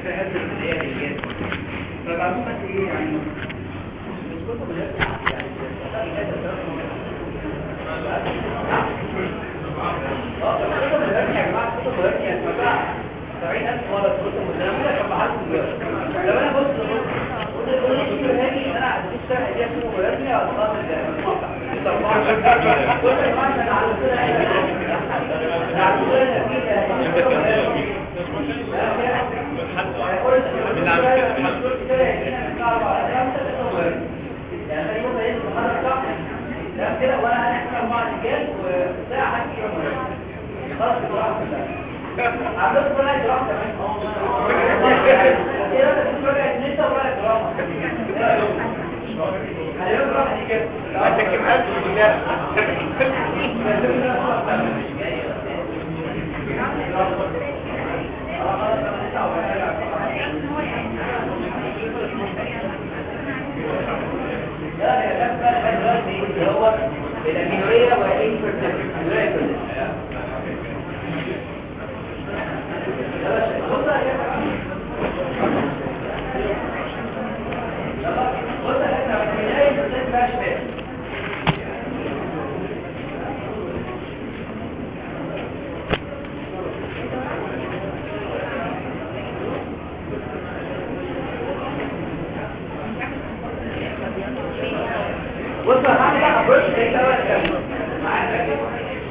فيها هذه اللي هي الرجال فبعدين بس ايه يعني مش كنت بجد يعني اه طب كنت بجد يا جماعه كنت بجد يا جماعه 70000 مره كنت مدرسه كان بحث لو انا بص بص قلت كل شيء هاجي انا عندي الشرح دي اسمه مدرسه على خاطر الموقع قلت يا جماعه انا على كده على كده كده وانا هنحكي مع الرجال وساعه حكي خلاص عملت ولا جرام هو الامينورية والانفرتيبل بص هعمل بقى ابروش زي ده ولا كده معاك كده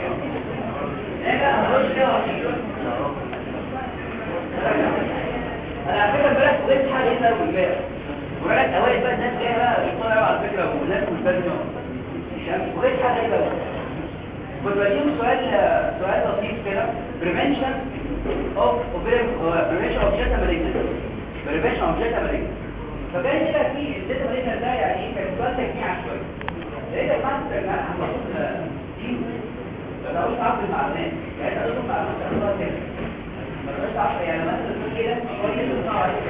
انا ابروش كده انا على فكره امبارح قلت حاجه هنا امبارح وقعدت اوائل بقى الناس جايه بقى بيطلعوا على فكره وناس ملتزمه قلت حاجه هنا كنت بديهم سؤال سؤال لطيف كده prevention of prevention of jet malignancy prevention of jet malignancy فكان كده في الجيت malignancy ده يعني ايه كان سؤال تجميع شويه لقيت بعد ما هنحط دي لو مش عارف المعلومات يعني انا اقول معلومات اخطاء كده ما تبقاش عارف يعني مثلا تقول كده شويه بتصعب عليك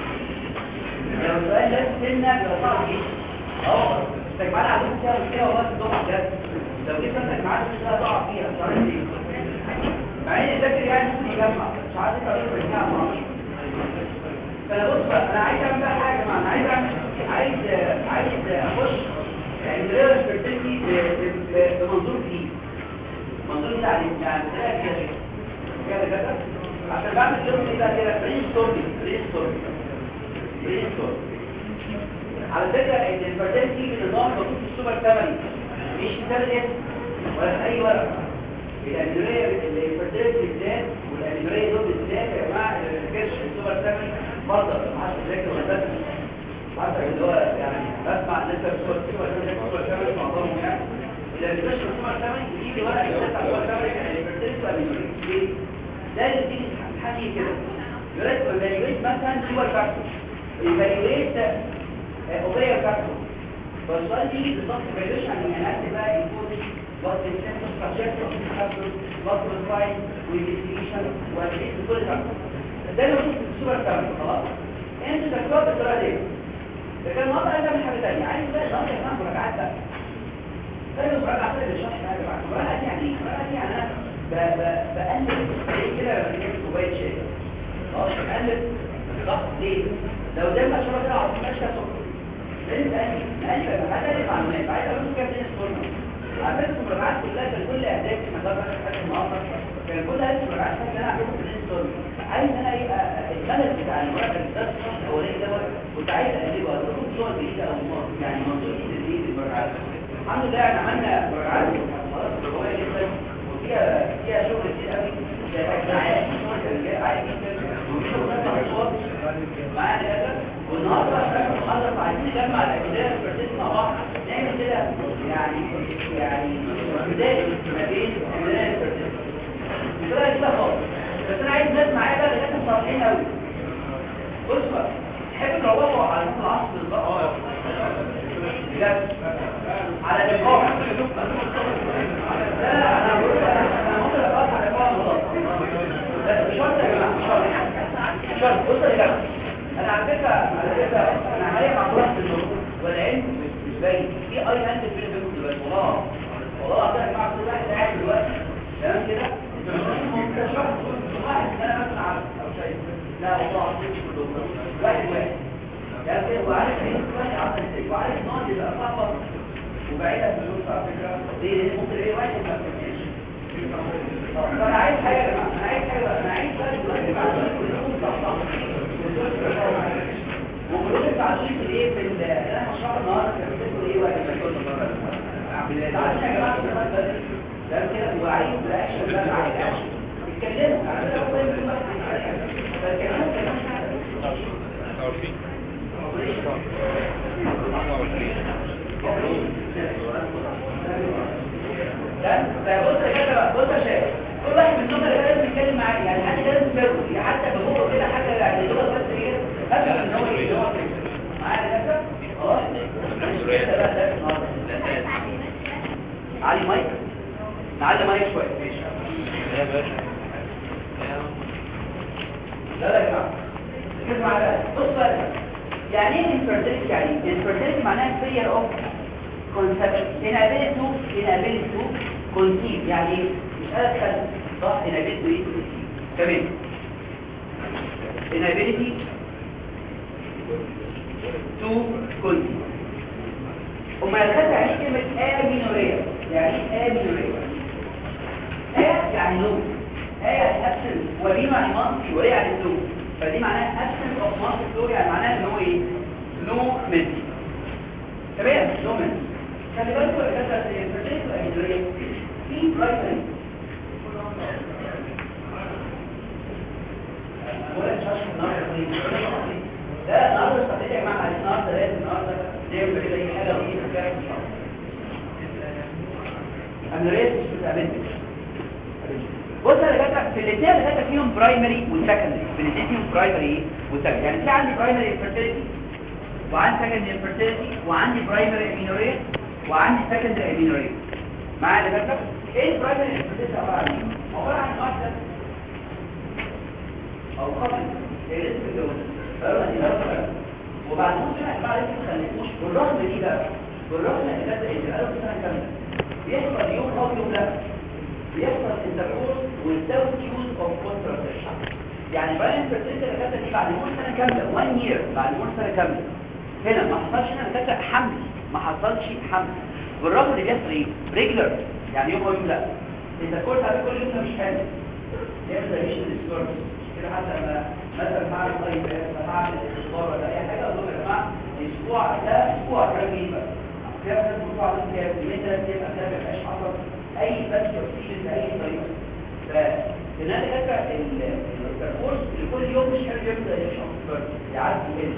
لو السؤال ده سنه بتصعب ايه اه استجمعنا عليك كده وكده والله تضحك ده لو جيت مثلا معاك مش هتقع فيها مش عارف ايه مع ان الذاكر يعني ممكن يجمع مش عارف طريقه الجمع ما اعرفش فانا بص بقى انا عايز اعمل بقى حاجه معانا عايز اعمل عايز عايز اخش يعني غير الفرتيلتي بمنظور جديد منظور جديد يعني يعني كده كده كده كده عشان بعمل يوم كده كده برين ستورمي برين ستورمي برين ستورمي على فكره ان الفرتيلتي بنظام موجود في السوبر ثماني مش في ولا في اي ورقه الانيوريا الفرتيلتي بالذات والانيوريا دول بالذات يا جماعه الكرش السوبر ثماني مرضى ما حدش ذاكر ولا بس حتى اللي هو يعني بسمع لسه بصور كده ولا لسه بصور كامل معظمهم يعني اذا بتشرب بصور كامل يجي ورقه بتاع بصور كامل يعني بتدرس ليه لازم تيجي تحكي كده يقول لك ايفالويت مثلا سوبر فاكتور ايفالويت اوبريا فاكتور فالسؤال دي بالظبط ايفالويشن يعني اكتب بقى يكون وقت السنتر ستراكشر فاكتور وقت الفاين والانفستيجيشن والريسك كل فاكتور ده اللي موجود في السوبر كامل خلاص انت تكتب بالطريقه دي ده كان النهارده عايز اعمل حاجه ثانيه عايز بقى النهارده كمان مراجعات بقى خلي مراجعه كده للشرح حاجه بعد مراجعه دي يعني ايه مراجعه دي يعني انا بقلب زي كده لما تجيب كوبايه شاي خلاص بقلب ضغط ليه لو قدامك شرب كده على ماشي سكر لازم تقلب قلب عايز اقلب معلومات عايز اقول لك كده الفورمه على فكره المراجعات كلها كان كل اهدافي ما ده حاجه النهارده كان كل هذه المراجعات اللي انا اعملها في الانستور عايز انا يبقى الملل بتاع المراجعه ده الصف الاولاني دوت كنت عايز اقلبه اقول صور جديده او يعني منظور جديد للمراجعات الحمد لله احنا عملنا مراجعات خلاص قويه جدا وفيها فيها شغل كتير قوي معانا كده والنهارده احنا بنخلص عايزين نجمع الاجزاء والبرسيس مع بعض نعمل كده يعني يعني بدايه ما بين الاجزاء والبرسيس بطريقه كده خالص بس انا عايز ناس معايا بقى لغايه مصالحين قوي بص بقى تحب تروحوا على نص العصر بالظبط بجد على اللقاء لا لا انا بقول انا ممكن اقطع على اللقاء خلاص بس مش شرط يا جماعه مش شرط مش شرط بص يا جماعه انا على فكره على فكره انا عمليه مع دراسه النور والعلم مش باين في اي هاند في بينكم دلوقتي والله والله العظيم يا جماعه كل واحد قاعد دلوقتي تمام كده انت مش ممكن تشرح واحد انا مثلا عارف او شايف لا والله العظيم كلهم واحد واحد يعني كده وعارف ايه واحد عمل ازاي وعارف ان هو بيبقى صعبه وبعيده في الوسط على فكره ليه لان ممكن ايه واحد ما يفهمش فانا عايز حاجه يا جماعه انا عايز حاجه بقى. انا عايز بقى دلوقتي بعد ما كلهم صح وكلهم تعرفين في ايه في ال- انا هشرح النهارده كان بيقولوا ايه واحد ما يقولش تعرفين يا جماعه في المادة دي. ده كده وعايز رياكشن ده عايز اكشن اتكلموا على ده هو اللي كل واحد يتكلم. فالكلام كلام ده ده بص يا كده بص يا شباب كل واحد منهم اللي لازم يتكلم معايا يعني حد لازم يفرق يعني حتى بجوه كده حاجه يعني اللغه بس ايه افهم ان هو ايه هو معايا كده اه كده بقى ده النهارده. علي مايك نعلي مايك شويه ماشي يا باشا لا لا يا جماعه ركزوا معايا بقى. بص بقى يعني ايه infertility يعني infertility معناها failure of conception inability to inability to conceive يعني ايه مش قادر اتخلف صح inability to ايه to conceive تمام inability to conceive وما يخدع يعني كلمة آمينورية يعني ايه آمينورية آ يعني نو آ يعني absence وبينو يعني منطي وليه يعني نو فدي معناها absence of منطي فلو يعني معناها ان هو ايه نو منطي تمام نو منطي خلي بالكم يا كده الفرتيلتي والامينورية في برايمري ولا مش عارف النهارده لا النهارده استعداد يا جماعه عايزين النهارده لازم النهارده نعمل كده اي حاجه لطيفه كده ان شاء الله انا ريت مش بتقابلني بص انا جاتك في الاثنين اللي جاتك فيهم برايمري وسكندري في الاثنين فيهم برايمري وسكندري يعني في عندي برايمري انفيرتيليتي وعندي سكندري انفيرتيليتي وعندي برايمري امينوريا وعندي سكندري امينوريا معايا اللي جاتك ايه البرايمري انفيرتيليتي عباره عن ايه عباره عن واحده او قبل هي لسه متجوزه بقالها دي بقى وبعد نص سنه يا جماعه لسه ما خلفتوش بالرغم دي بقى بالرغم ان ده اللي بقاله سنه كامله بيحصل يوم او يوم لا بيحصل انتركورس without use of contraception يعني براين فرتيلتي اللي كانت دي بعد نص سنه كامله 1 year بعد نص سنه كامله هنا ما حصلش هنا كانت حمل ما حصلش حمل بالرغم اللي بيحصل ايه ريجولر يعني يوم او يوم لا انتركورس على كل يوم ده مش حامل يعمل ريش ديسكورس كده حتى لما مثلا بعمل طيب لما بعمل الاختبار ولا اي حاجه اقول لهم يا جماعه الاسبوع ده اسبوع كام ايه بقى كام كام اسبوع ده كام يومين ثلاث ايام كده ما يبقاش حصل اي بس تفصيل باي طريقه فإن انا كده الكورس لكل يوم مش حلو يبدا يشرب يعدي قليل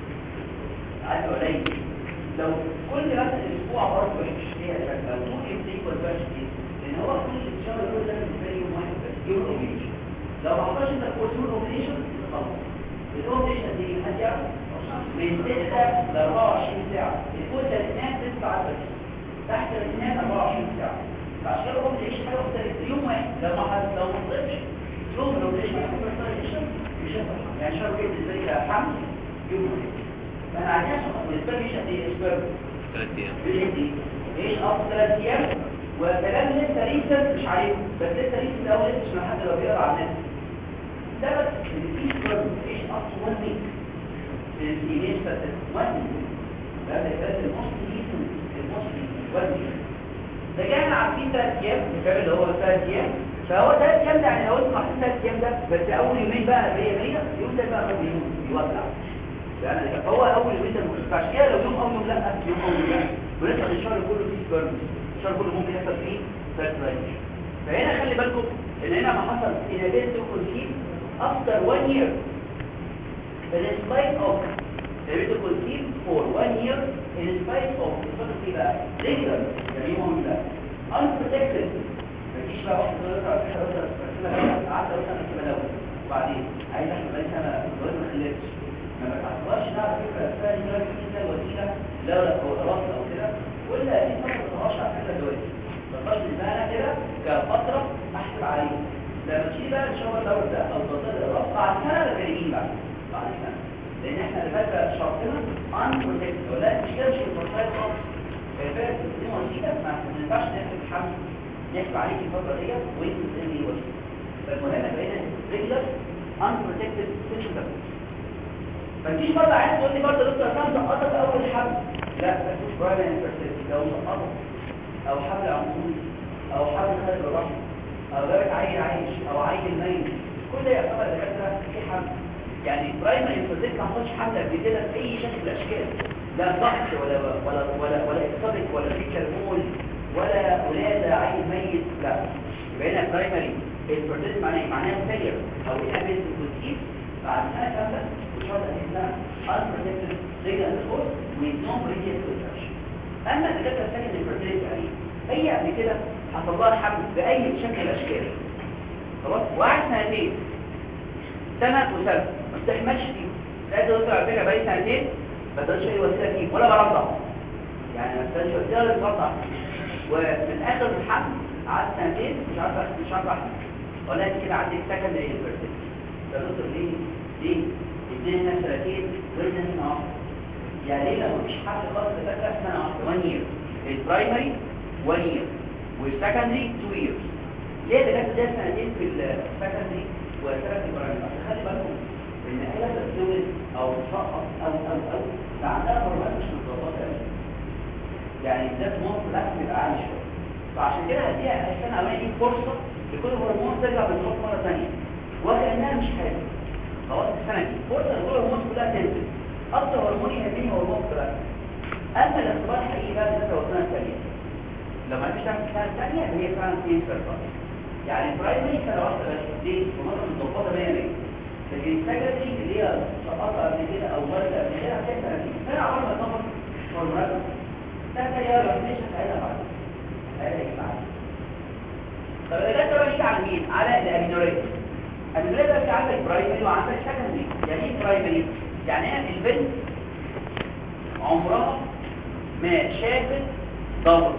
يعدي قليل لو كل مثلا اسبوع برضه مش فيها شكل لو طول يفتيك والباش دي لان هو كل الشهر يقول ده بالنسبه لي يوم واحد بس يوم اوبريشن لو ما حصلش انت كورس يوم اوبريشن خلاص الاوبريشن دي حد يعرف من 6 ل 24 ساعه الكل ده الاثنين 9 بس تحت الاثنين 24 ساعه فعشان كده هو بيعيش حاجه مختلفه يوم واحد لو ما حد لو ما طلبش يوم الاوبريشن مش هينفع يعني شهر واحد بالنسبه لي كحمل يوم واحد فانا عايز عشان بالنسبه لي مش قد ايه اسبوع ثلاث ايام بيدي ايش افضل ثلاث ايام وكلام لسه ريسر مش عليكم بس لسه ريسر ده لسه مش حد لو بيقرا على النت ثبت ان في سبرم ايش افضل 1 ويك الايميج بس 1 ويك ده ده المصري ريسن المصري 1 ويك رجعنا عارفين ثلاث ايام الكلام اللي هو ثلاث ايام فهو ثلاث ايام ده يعني لو انتم عارفين ثلاث ايام ده بس اول يومين بقى 100 100 يوم ده بقى هو يوم يوزع يعني هو اول يومين ده مش عشان كده لو يوم او يوم لا يوم او يوم لا ولسه الشهر كله فيه سبرم الشهر كله ممكن يحصل فيه fertilization فهنا خلي بالكم ان هنا ما حصل inability to conceive after one year in spite of inability to conceive for one year in spite of الفترة دي بقى regular يعني يوم لا unprotected مفيش بقى واحد يقول لك على فكرة مثلا قعدت مثلا في بلاوي وبعدين عايز احنا بقالي سنة الجواز ما خلفتش ما بتعتبرش ده على فكرة اسمها دي دلوقتي في كده وسيلة لا لا هو تواصل او كده ولا دي فترة ما تبقاش على فكرة دلوقتي ما تبقاش بالنسبة لنا كده كفترة احسب عليه لما تيجي بقى ان شاء الله الدور ده او تصل الرأس بعد سنة الغريبين بقى بعد سنة لان احنا اللي فاكرة شرطنا ان بروتكت ولا مش كده مش البروفايل خالص فاكر دي وسيلة ما ينفعش نحسب الحمل نحسب عليك الفترة دي وانت تسألني وسيلة فالمهم بقينا ريجلر ان حته تنشن ده فتيجي برضه عايز تقول لي برضه دكتور كان سقطت اول حبل لا مفيش برايمري انفيرتيلتي لو سقطت او حبل عمودي او حبل خارج الرحم او جابت عيل عايش او عيل ميت كل ده يعتبر دكاتره في حمل يعني برايمري انفيرتيلتي ما حصلش حمل قبل كده في اي شكل من الاشكال لا ضغط ولا ولا ولا ولا اكتبك ولا فيكر مول ولا ولاده عيل ميت لا يبقى هنا برايمري البروتين معناه معناه فيلير او هنا بيز بروتين بعد سنه كامله وشرط ان اسمها unprotected signal force with no previous research اما الدكاتره الثانيه البروتين يعني هي قبل كده حصل لها حمل باي شكل من الاشكال خلاص وقعد سنتين سنه وسنه ما استحملش فيه لا دكتور على فكره بقالي سنتين ما تقدرش اي وسيله فيه ولا برضع يعني ما تقدرش وسيله ولا برضع ومن اخر الحمل قعدت سنتين مش عارف مش عارف احمل ولا انت كده عندك سكند ايه البرسنت ده دكتور ليه ليه ادينا هنا سنتين وادينا هنا واحده يعني ليه لو مفيش حد خالص فاكره سنه واحده 1 يير البرايمري 1 يير والسكندري 2 ييرز ليه ده جت ده سنتين في السكندري وسنه في البرايمري بس خلي بالكم ان هي بتتولد او تسقط او او او ده عندها هرمونات مش متظبطه قوي يعني ده ممكن لا بيبقى عالي شويه فعشان كده هديها السنه الاولانيه دي فرصه لكل هرمون ترجع بالنص مره ثانيه وكانها مش حاجه خلاص السنه دي فرصه لكل هرمون كلها تنزل اكتر هرمون يهمني هو هرمون الفراغ اما الاختبار الحقيقي بقى ده هو السنه الثانيه لما مش تعمل السنه الثانيه هي فعلا انسر يعني البرايمري سنه واحده بس دي ومره متظبطه 100 100 لكن السكندري اللي هي سقطها قبل كده او ولد قبل كده هتلاقي سنتين سنه عمر ما تنقص هرمونات سنه هي الريفليشن ساعتها بعد ساعتها بعد طب الإجابة بقى بيجي على مين؟ على الأمينورية الأمينورية ده في عندك برايمري وعندك سكندري يعني ايه برايمري؟ يعني هي البنت عمرها ما شافت ضغط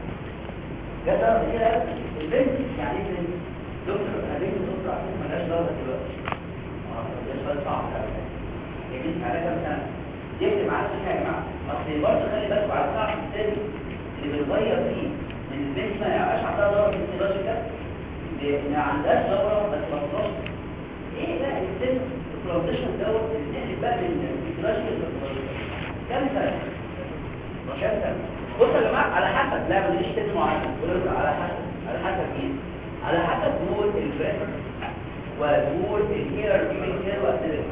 جدع كده البنت يعني ايه بنت؟ دكتور البنت دكتور عشان مالهاش ضغط دلوقتي اه ده سؤال صعب قوي يا بنت على كام سنة؟ يكتب معاك فيها يا جماعة اصل برضه خلي بالكم على الصعب الثاني اللي بيتغير فيه من البنت ما يبقاش عندها دورة فيزيولوجيكال لان عندهاش دورة بس ما تخلصش ايه بقى السن الترانزيشن دوت اللي بقى من الفيزيولوجيكال للفيزيولوجيكال كام سنة؟ كام سنة؟ بص يا جماعة على حسب لا ماليش سن معين بقول على حسب على حسب مين؟ على حسب نوع الفريفر ونوع الهير بيمين هير واسيلر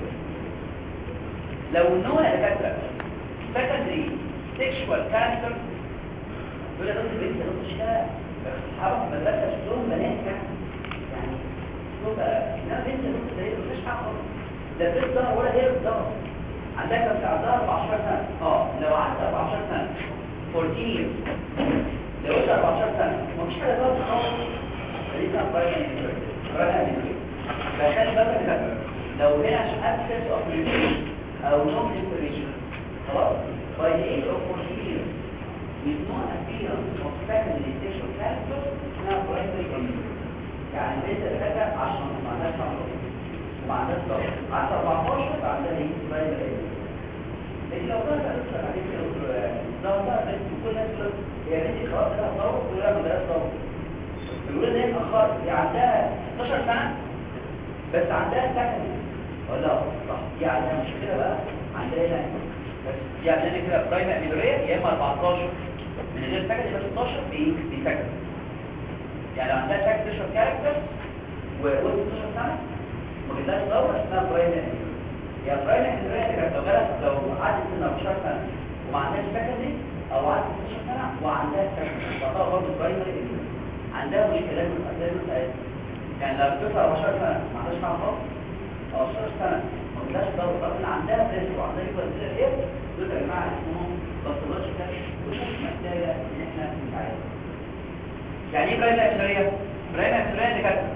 لو النوع يا دكاتره سكندري سيكشوال كانسر يقول لك انت بنت مش كده اصحابك في المدرسه شفتهم بنات يعني يعني تبقى انها بنت نص زي مفيش حق خالص لا بنت ظهر ولا هي ظهر عندها كام سنه عندها 14 سنه اه لو عندها 14 سنه 14 years لو انت 14 سنه مفيش حاجه ظهرت خالص فدي كان برايم برايم فخلي بالك كده لو هنا absence of remission او no remission خلاص by the age of 14 years with no appearance of secondary sexual character اسمها primary immunity يعني بنت الحاجة عشان ما عندهاش عمر وما عندهاش ضغط عند 14 يبقى عندها ايه primary immunity لكن لو كانت هتطلع عليك الضغط بقى بنت كل الناس تقول هي بنتي خلاص لها ضغط ولا ما عندهاش ضغط بيقولوا ان هي اتأخرت هي عندها 16 سنة بس عندها secondary ولا صح دي عندها مشكلة بقى عندها هنا بس دي عندنا كده برايم اميلوريا يا اما 14 من غير سكن يبقى 16 بايه بسكن يعني لو عندها سكن تشرب كاركتر ووصل 12 سنه ما جبتهاش دوره اسمها برايم اميلوريا يا برايم اميلوريا اللي كانت لو جالها لو عدت سن 14 سنه وما عندهاش سكن او عدت 16 سنه وعندها سكن تعتبر برضه برايم اميلوريا عندها مشكلات من الاسباب بتاعتها يعني لو بتوصل 14 سنه ما عندهاش حاجه خالص 15 سنه ما عندهاش دورة رغم عندها بريس وعندها يبقى كده ايه دول يا جماعه اسمهم باثولوجيكال ومش محتاجه ان احنا نتعالج يعني ايه برايم اكسريه برايم اكسريه دي كانت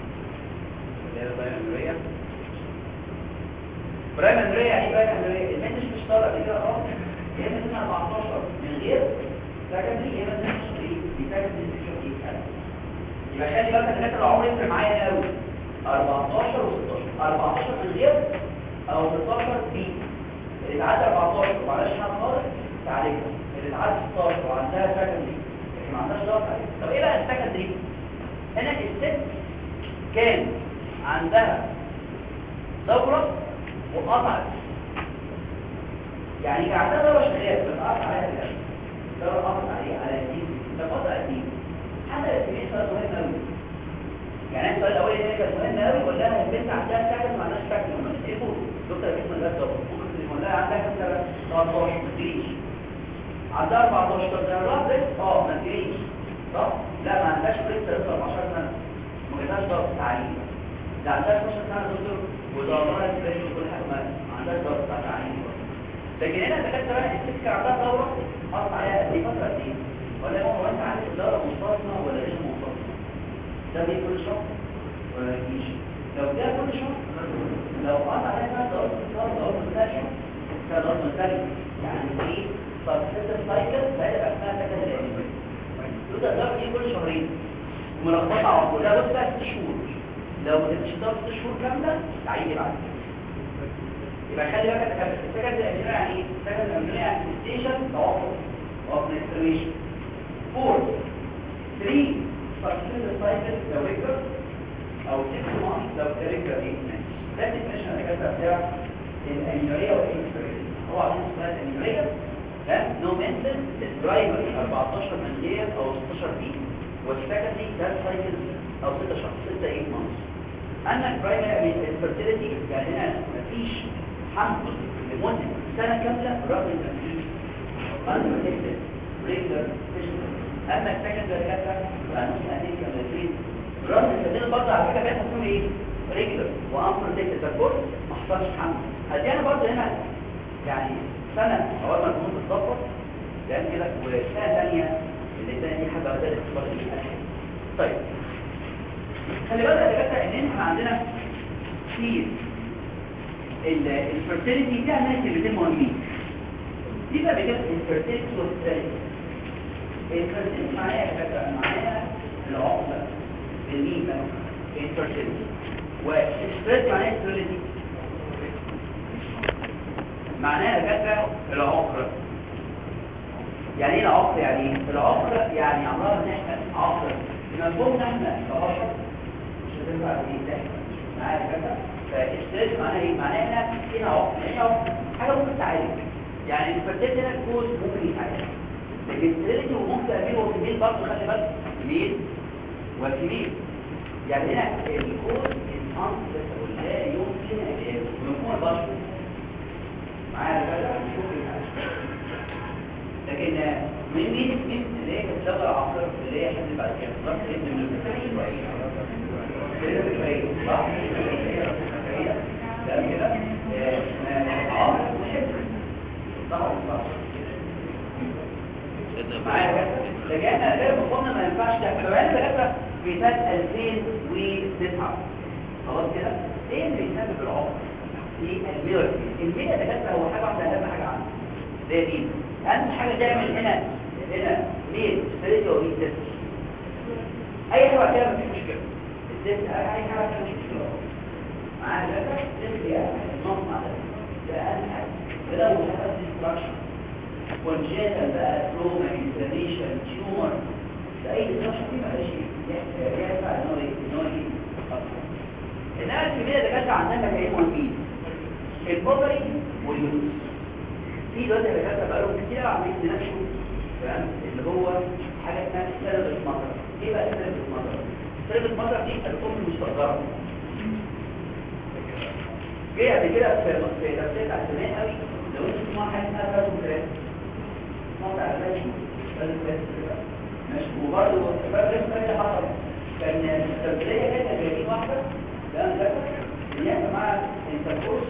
ايه برايم اكسريه برايم اكسريه يعني ايه برايم اكسريه البنت مش مش طالع كده خالص هي مثلا 14 من غير سكندري هي مثلا مش ايه بسكندري سيكشن ايه يبقى خلي بالك ان العمر يفرق معايا قوي 14 و16 14 من غير او 16 بي اللي تعدى 14 ومعلش حاجه خالص تعالجها اللي تعدى 16 وعندها سكندري لكن ما عندهاش ضغط عليها طب ايه بقى السكندري هنا الست كان عندها دوره وقطعت يعني كان عندها دوره شغاله بس قطع عليها الجرح دوره قطعت عليها على الدين ده قطع الدين حتى الاسمين صار مهم قوي يعني السؤال الاولي ده كان مهم قوي ولا لها البنت عندها سكن ما عندهاش سكن ممكن تقول دكتور بسم الله ده ممكن تقول لها عندها مثلا 13 ما تجريش عندها 14 طب ده الراس اه ما تجريش صح لا ما عندهاش لسه 14 سنه ما جاتهاش ضغط تعليم ده عندها 12 سنه دكتور ودورها تبين كل حاجه ما عندهاش ضغط تعليم لكن هنا الدكاتره الست كان عندها دوره قطع عليها قد ايه فتره قد ايه ولا هو انت عارف الدوره منتظمه ولا غير منتظمه ده بيه كل شهر ولا يجيش لو ده كل شهر لو قطع عليها دوره دوره دوره ثانيه كده دوره ثانيه يعني ايه فالسيستم سايكل فهي اسمها سكن الانيمال تبدا الدوره دي كل شهرين وملخبطه على طول ده بس ست شهور لو ما تبقاش الدوره ست شهور كامله تعيد بعد يبقى خلي بالك السكن الانيمال يعني ايه السكن الانيمال يعني ستيشن توقف توقف الاستريشن 4 3 فالسيستم سايكل لو ريكتر او 6 مانث لو ريكتر ايه ده الديفينيشن اللي كاتبها بتاع الانيماليه والاكسبريشن هو عشان اسمها الانيماليه ده نو منتل البرايمري 14 مليار او 16 بي والسكندري ده سايكل او 6 شهور 6 8 مانث اما البرايمري الفيرتيليتي يعني هنا مفيش حمل لمده سنه كامله رغم ان مفيش unprotected regular اما السكندري كاتبه يبقى نص سنتين كاملين رغم ان السنتين برضه على فكره كانت مفهوم ايه ريجولر وانبروتكتد فالكل ما حصلش حمل ادي انا برضه هنا يعني سنة أول ما الهرمون تتظبط لأن كده وسنة ثانية اللي الثانية دي حاجة بدأت تختار دي طيب خلي بالك يا دكاترة إن إحنا عندنا في الفرتيليتي دي عندنا كلمتين مهمين دي بقى بجد الفرتيليتي والفرتيليتي الفرتيليتي معناها يا دكاترة معناها العقلة الميم الفرتيليتي والسبريت معناها الفرتيليتي معناها دكاتره العقر يعني ايه العقر يعني ايه العقر يعني عمرها ان احنا عقر مفهومنا احنا كبشر مش هتنفع دي ده معايا دكاتره فاستريس معناها ايه معناها هنا هنا عقر يعني عقر حاجه ممكن تعالج يعني الفردات هنا الكوز ممكن يتعالج لكن الستريلتي وممكن اميل وكميل برضه خلي بالك ميل وكميل يعني هنا الكوز الانس لا يمكن علاجه مفهوم البشر معايا كده لكن من مين مين اللي هي كانت لغه العصر اللي هي حد بعد كده ضغط ابن من الفكرين صح ده كده عمر وحب صح صح معايا كده لجانا غير مفهومنا ما ينفعش ده كمان ده في سنه 2009 خلاص كده ايه اللي بيسبب العمر في الميرور الميرور ده كده هو حاجه واحده اهم حاجه عنده زي دي اهم حاجه تعمل هنا هنا ميل ستريتي وميل تيست اي حاجه كده مفيش مشكله التيست اي حاجه كده مش مشكله معايا كده تيست يعني نص مع ده ده اهم حاجه ده لو حصل ديستراكشن كونجيتال بقى تروما انفلاميشن تيومر ده اي ديستراكشن دي معلش ينفع ان هو ان هو يجي انما الكميه ده كانت عندنا مكانين مهمين البوبري واليوتس في دلوقتي دكاتره بقالهم كتير عاملين يناقشوا تمام اللي هو حاجه اسمها سلب المطر ايه بقى سلب المطر سلب المطر دي الام المستقره جه قبل كده في في تفسير بتاع زمان قوي لو انت تسمع حاجه اسمها راسم ثلاث موضع علاجي راسم ثلاث ماشي وبرضه راسم ثلاث حصل كان التمثيليه كانت جايبين واحده ده ده ان يا جماعه انتركورس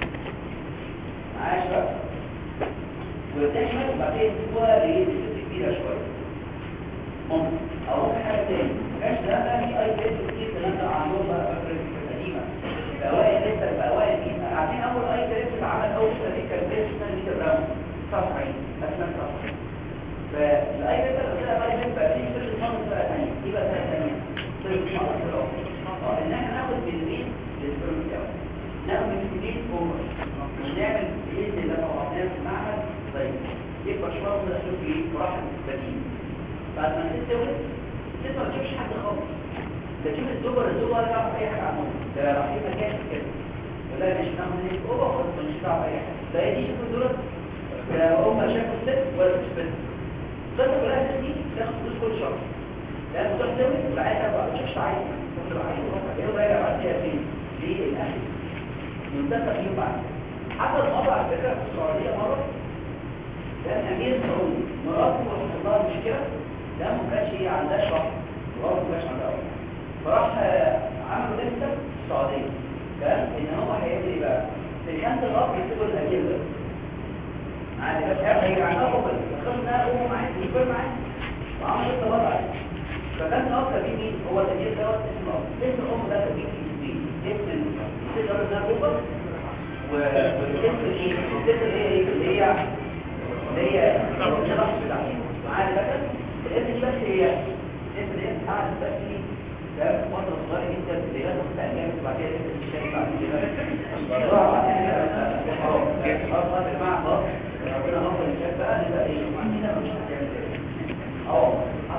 معايا شباب وتحمل وبعدين تسيبوها لايه لست كبيره شويه ممكن او ممكن حاجه تاني مش ده بقى في اي تيست كتير الكلام ده عندهم بقى فكره قديمه فاوائل لسه فاوائل دي عارفين اول اي تيست اتعمل اول سنه دي كان تيست سنه ميتر براون 99 اسمها 99 فالاي تيست اللي كده بقى يبقى في كل سنه سنه ثانيه دي بقى سنه ثانيه طيب سنه اه ان احنا ناخد بالمين للسبرم بتاعه ناخد من الكبير اوفر ونعمل باذن الله لو عملناه في المعمل طيب يبقى شويه من الاسلوب ايه مراحل بديل بعد ما الست تولد الست ما تشوفش حد خالص ده تشوف الزوجه الزوجه ولا تعرف اي حاجه عنهم ده رايحين مكان كده لا مش ناخد هيك اوبا خلاص مش دعوه اي حاجه لا دي شوفوا دول لا هم شافوا ست ولا مش بنت القصه كلها دي تاخد فلوس كل شهر لا تروح تسوي والعيال بقى ما تشوفش عايز تروح عايز يروح كده راجع بعد كده فين ليه الاهل منتخب يوم بعد حصل مره على فكره في السعوديه مره كان امير سعودي مراته وحصل لها مشكله ده ما كانش هي عندها شهر مراته ما كانش عندها أول. فراح آه، عملوا لسته في السعوديه كان ان هو هيعمل ايه بقى في خانه الاب يكتبوا الاجهزه عادي بس هي عندها اوبن خدنا امه معاه يكبر معاه وعمل لسه وضع فكان الاب تبيه مين هو التغيير دوت اسم الاب اسم الام ده تبيه اسمين اسم الست ده اسمها اوبن والاسم ايه الست اللي هي اللي هي اللي هي الشخص بتاعها معايا بقى الاسم دي بس هي الاسم دي قاعد بس ايه ده فتره صغيره جدا اللي هي تاخد ايام وبعد كده الاسم الشاي بعد كده اه بعد كده خلاص خلاص خلاص يا جماعه خلاص ربنا غفر الشاي بقى نبقى ايه عندنا مش هتعمل اه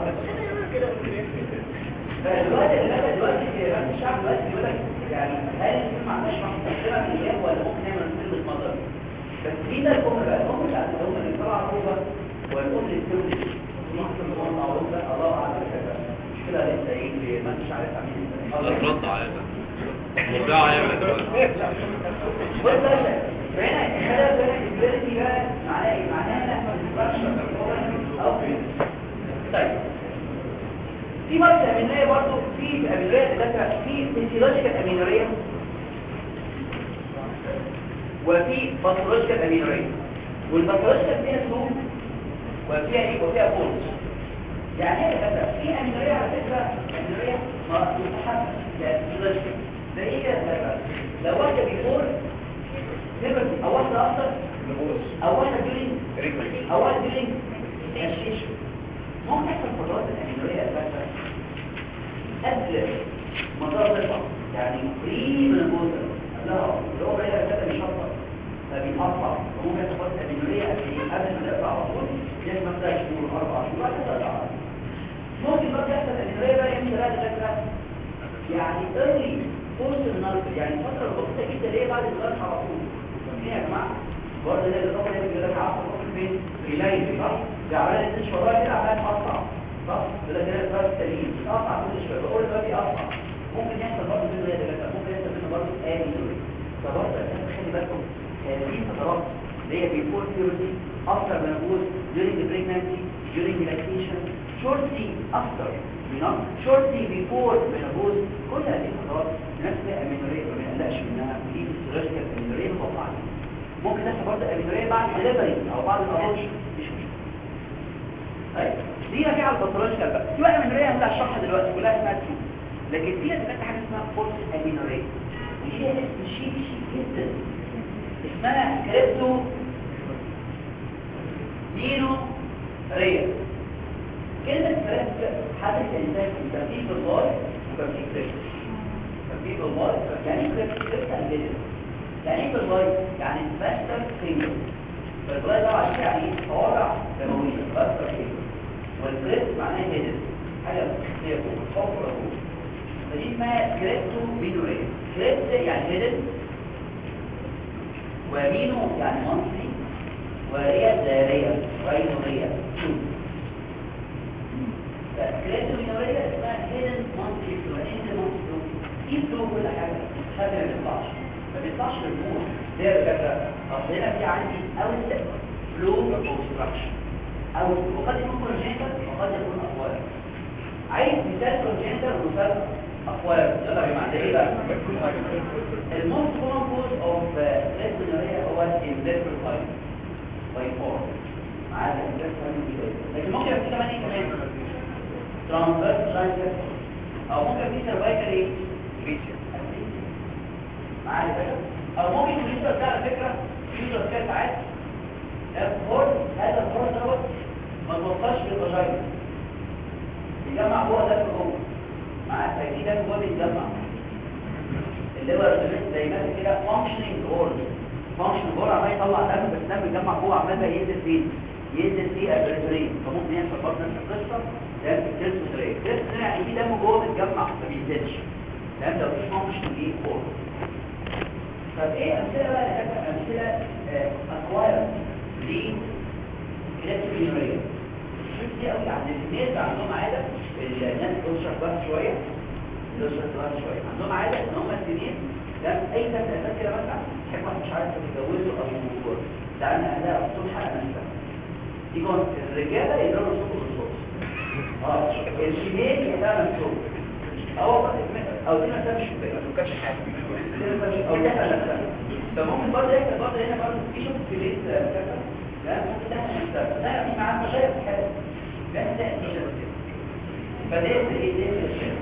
فالوقت اللي بقى دلوقتي في رأس الشعب دلوقتي بيقول لك يعني هل الفيلم ما عندناش مقدمه من ايام ولا ممكن نعمل فيلم مصدر بس في ده الام بقى الام بتاعت الام اللي طلع عروبه والام اللي بتولد ممكن تكون معروفه الله اعلم كده مش كده لسه ايه ما انتش عارف عاملين ازاي رد على ده مرجعة يعمل دلوقتي بص يا باشا فهنا الخلايا بين الكبيرتي بقى معناها ايه؟ معناها ان احنا بنستراكشر او طيب في مرض امينوريه برضه في امينوريه دكاتره في فيسيولوجيكال امينوريه وفي باثولوجيكال امينوريه والباثولوجيكال فيها سلوك وفيها ايه وفيها بولز يعني ايه دكاتره في امينوريه على فكره امينوريه مستحب فيسيولوجيكال زي ايه كده دكاتره لو واحده بيقول بيبرتي او واحده اكتر او واحده ديورينج او واحده ديورينج ممكن يحصل فترات الامينوريه اساسا قبل مطار تطلع يعني قريب من الجزء قبلها اللي هو بقى اساسا بيشطر فبيقطع فممكن يحصل فتره امينوريه قبل ايه قبل ما يقطع على طول لازم مثلا شهور اربع شهور بعد كده يقطع ممكن برضه يحصل امينوريه بقى امتى بقى دكاتره يعني early post النرد يعني فتره بسيطه جدا ليه بعد الغرس على طول فاهمين يا جماعه برضه ده اللي طبعا بيقول لك عارف الطفل فين في ليل صح ده عمال ينتش ورايا كده عمال تقطع صح يقول لك ده فرق سليم تقطع كل شويه بقول ده بيقطع ممكن يحصل برضه منه ايه ده ممكن يحصل منه برضه آلي دوري فبرضه عشان تخلي بالكم هذه الفترات اللي هي before puberty after menopause during the pregnancy during lactation shortly after you know shortly before menopause كل هذه الفترات نفس الامينوريه ما نقلقش منها دي فيسيولوجيكال امينوريه متوقعه ممكن تحصل برضه امينوريه بعد دليفري او بعد الابورشن مش مشكله طيب دي راجعه على الباثولوجيكال بقى في بقى امينوريه هنبدا اشرحها دلوقتي كلها اسمها تيوب لكن في كانت حاجه اسمها فورس امينوريه ودي اسم شيك شيك جدا اسمها كريبتو مينو ريا كلمة كريبتو حدث الإنسان في ترتيب الغار وترتيب كريبتو ترتيب الغار يعني كريبتو كريبتو أنجلس يعني ايه بالغاية؟ يعني باستر فينجر فالغاية ده عشان يعني صوابع دموية باستر فينجر والكريبت معناه هيدن حاجة مخفية فوق حفرة فوق فدي اسمها كريبتو مينورية كريبت يعني هيدن ومينو يعني مصري وريا دارية رينورية فكريبتو مينورية اسمها هيدن مصري فلو هيدن مصري في فلو كل حاجة حاجة ما بيطلعش ما بيطلعش للنور ليه يا دكاتره اصل هنا في عندي اوت فلو اوبستراكشن او وقد يكون كونجنتال وقد يكون اقوال عايز مثال كونجنتال ومثال اقوال يلا يا جماعه ده ايه بقى الموست كومن كوز اوف ريسبيريا هو الانفيرتبل تايب باي فور معاك الانفيرتبل لكن ممكن يبقى في كمان ايه كمان ترانسفيرس لاين او ممكن في سيرفايكال ايه معايا كده او ممكن اليوزر ده على فكره اليوزر كده ساعات الفور هذا الفور دوت ما توصلش للفاجينا بيجمع جوه ده جوه معايا فدي ده جوه بيتجمع اللي هو زي ما كده فانكشنينج اورد فانكشنينج اورد عمال يطلع دم بس الدم بيتجمع جوه عمال بقى ينزل فين ينزل في البريتورين فممكن يحصل برضه نفس القصه ده في الكريستوري الكريستوري يعني في دم جوه بيتجمع ما بينزلش تمام لو في فانكشنينج ايه اورد طب ايه امثله بقى لحاجه امثله اكواير ليه كلاسيكيوريا دي قوي عند الناس عندهم عاده الناس تشرح بقى شويه تشرح بقى شويه عندهم عاده ان هم السنين ده اي ثلاث اساس كده مثلا تحب واحد مش عارف تتجوزه او تعالى اهلها اختهم حلقه نفسها يجوا الرجاله يضربوا صوت بالصوت اه الشمال يتعمل صوت او او دي مثلا مش ما تفكرش حاجه او دي مثلا فممكن برضه يحصل برضه هنا برضه في شوط في ليس كذا لا ممكن ده مش لا في معاه مشاكل في حاجه لا ده فده ايه ده الشيء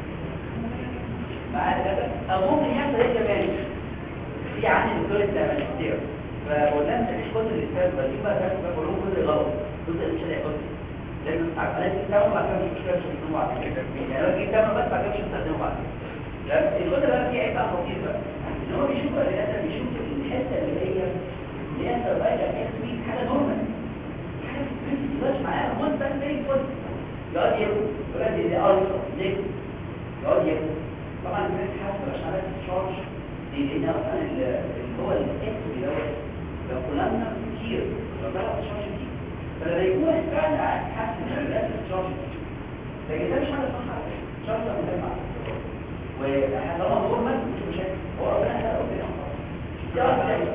معانا كده او ممكن يحصل ايه كمان في عندي دكتور بتاع كتير فقلنا انت مش كل الاستاذ دي بقى كان بقول لهم كل غلط جزء مش هيحصل لازم عمليه التعامل مع كام مشكله مش هتكون بعد كده يعني لو جيت تعمل بس بعد كده مش هتستخدمه بعد لا الكل بقى فيه عيب بقى خطير بقى ان هو بيشوف الرئاسه بيشوف الحته اللي هي اللي هي سرفايفل اكسبي حاجه نورمال حاجه مش معاها مود بس زي الفل يقعد ياكل يقعد يقعد ليه يقعد ياكل طبعا الناس حاسه مش على الشارج لان اصلا اللي هو الاكس دوت لو كلامنا كتير لو ضرب الشارج كتير فلما يكون فعلا حاسس ان الناس الشارج لكن ده مش حاجه صح الشارج ده مهم واحنا طبعا نورمال مش مشاكل هو ربنا خلق ربنا دي اصلا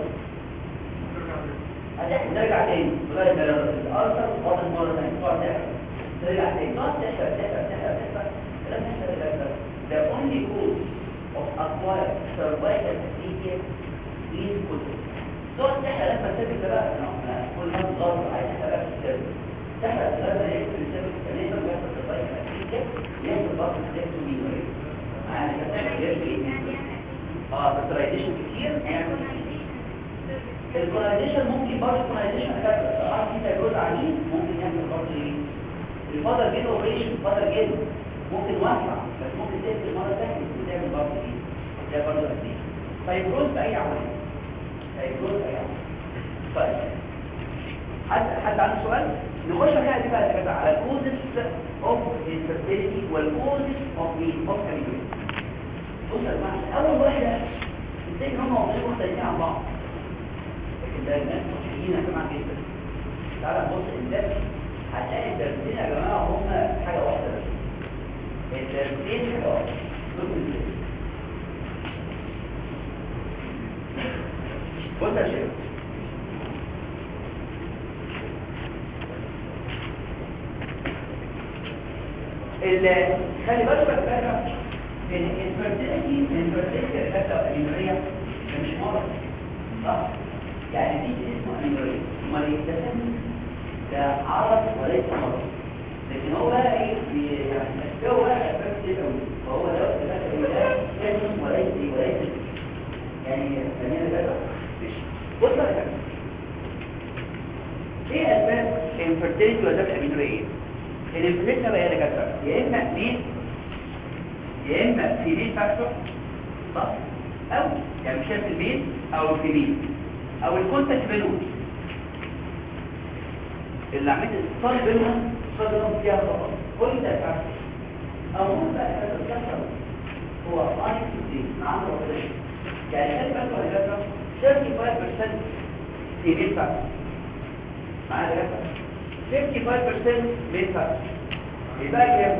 هتحكي نرجع تاني لغايه ما الارثر واضح مره ثانيه تقعد تحكي ترجع تاني تقعد تحكي تحكي تحكي تحكي لم يحصل الكلام the only cause of acquired cervical anesthesia is كتب تقعد تحكي لما تسيب ده بقى كل ما تغلط عايز تحكي بقى في السر تحكي الثلاثه اللي يكتب السر الثانيه ويحصل cervical anesthesia يحصل برضه ستيبتومي وريد معانا كده يحصل اه بس كتير الكولونيزيشن ممكن برضه الكولونيزيشن افكت طبعا في تجربه عنيف ممكن يعمل برضه ايه الفضل جين اوبريشن الفضل جين ممكن واسع بس ممكن تقفل مره ثانيه وتعمل برضه ايه ده برضه اكيد فيبروز باي عمليه فيبروز باي عمليه طيب حد حد عنده سؤال نخش بقى دي بقى كده على الكوزس اوف انفيرتيليتي والكوزس اوف مين اوف كاميليا بص يا جماعه اول واحده ازاي ان هم موضوعين مختلفين عن بعض ده الناس مصريين يا جماعه جدا تعالى نبص الدرس هتلاقي الدرسين يا جماعه هم حاجه واحده بس الدرسين حاجه واحده بص يا شباب خلي بالك بقى ان الفرتيلتي الفرتيلتي الفكره الامريه مش مرض صح يعني في اسمه اميلوريا امال يتسم كعرض وليس مرض لكن هو بقى ايه يعني هو بقى افكت قوي فهو لو اتفق اسم وليس وليس يعني خلينا كده بص يا جماعه ايه اسباب الانفيرتيليتي واسباب الاميلوريا الانفيرتيليتي بقى يا دكاتره يا اما مين يا اما في مين فاكتور صح او يعني مش في البيت او في مين او الكونتاكت بينهم اللي عملت اتصال بينهم اتصال بينهم فيها خطأ كل ده فاكتور او ممكن بقى هذا الكسر هو انكسيتي عنده اوبريشن يعني خلي بالك يا جماعه 35% في مين فاكتور معايا يا جماعه 55% مين فاكتور يبقى كام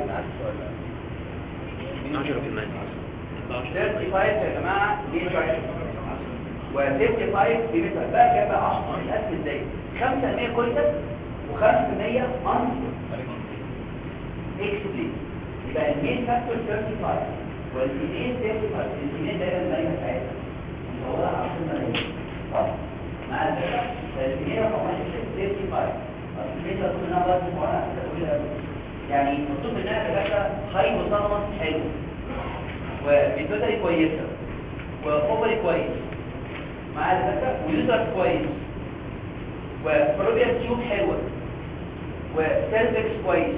10% 35 يا جماعه دي فاكتور و55 دي مثلا بقى كام بقى 10 الاسم ازاي 5% كويتس و5% ان اكسبليت يبقى المين فاكتور 35 والفيميل 35 الفيميل دايما الملايين بتاعتها مصورها 10 ملايين صح مع الفكره فالفيميل رقم 35 الفيميل تقول انها وزن معينه يعني مطلوب منها كباشا هاي مصمم حلو وبيتوتري كويسه واوفري كويس مع الفكره ويوزر كويس وبروبيا تيوب حلوه وسيرفكس كويس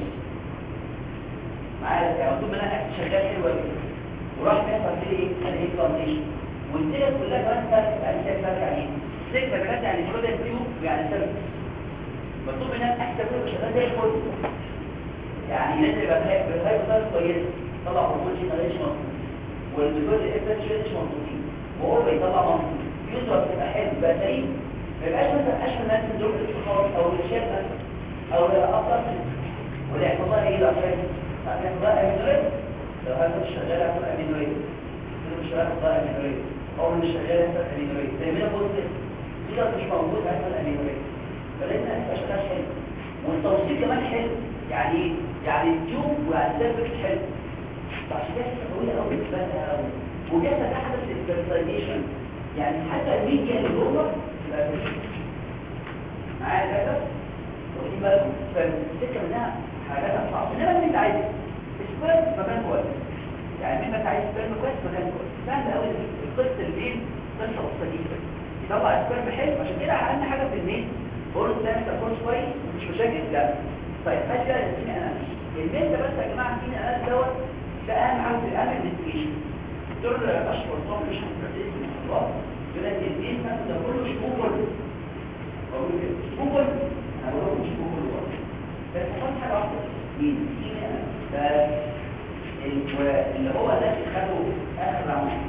معايا يعني مطلوب منها اكل شغال حلوه جدا وراح يحصل فيه ايه الايه بلانتيشن والدنيا كلها كمان فرق يعني ايه فرق يعني ايه سكه بجد يعني بروبيا تيوب يعني سيرفكس مطلوب منها اكل كله شغال زي الفل يعني لازم يبقى بخير بخير كويس طلع هرمون شيء ماليش مظبوط والدكتور الافت شويه مش مظبوطين وهو بيطلع مظبوط يوزر تبقى حلو يبقى سليم ما يبقاش مثلا اشهر ناس من دول الاشخاص او الشيخ مثلا او الافضل ولا يحصل لها ايه بقى يحصل لها امينوريد لو هذا مش شغال هيحصل امينوريد لو مش شغال هيحصل امينوريد او مش شغال هيحصل امينوريد زي ما انا قلت كده مش موجود هيحصل امينوريد فلازم ما شغال حلو والتوصيل كمان حلو يعني ايه؟ يعني التيوب والسيرفكس حلو فعشان كده طويله قوي بالنسبه قوي وبيحصل احدث الفيرتلايزيشن يعني حتى الميديا اللي جوه تبقى معايا كده واخدين بالكم فالفكره منها حاجات صعبه انما اللي انت عايزه سبيرم مكان كويس يعني انت عايز سبيرم كويس مكان كويس سهل قوي قصه البين قصه بسيطه جدا يطلع سبيرم حلو عشان كده اهم حاجه في المين بقول تعمل كورس كويس مش مشاكل لا طيب هات بقى السين انا المين ده بس يا جماعه السين انا دوت ده اهم حاجه في اهم انفستيجيشن دول اشهر طبعا مش هنبتدي من الله يقول لك المين ده كله شبوك كله بقول كده شبوك كله انا بقول مش شبوك كله بس حط حاجه واحده مين السين انا ده اللي هو ده اللي خده اخر راوند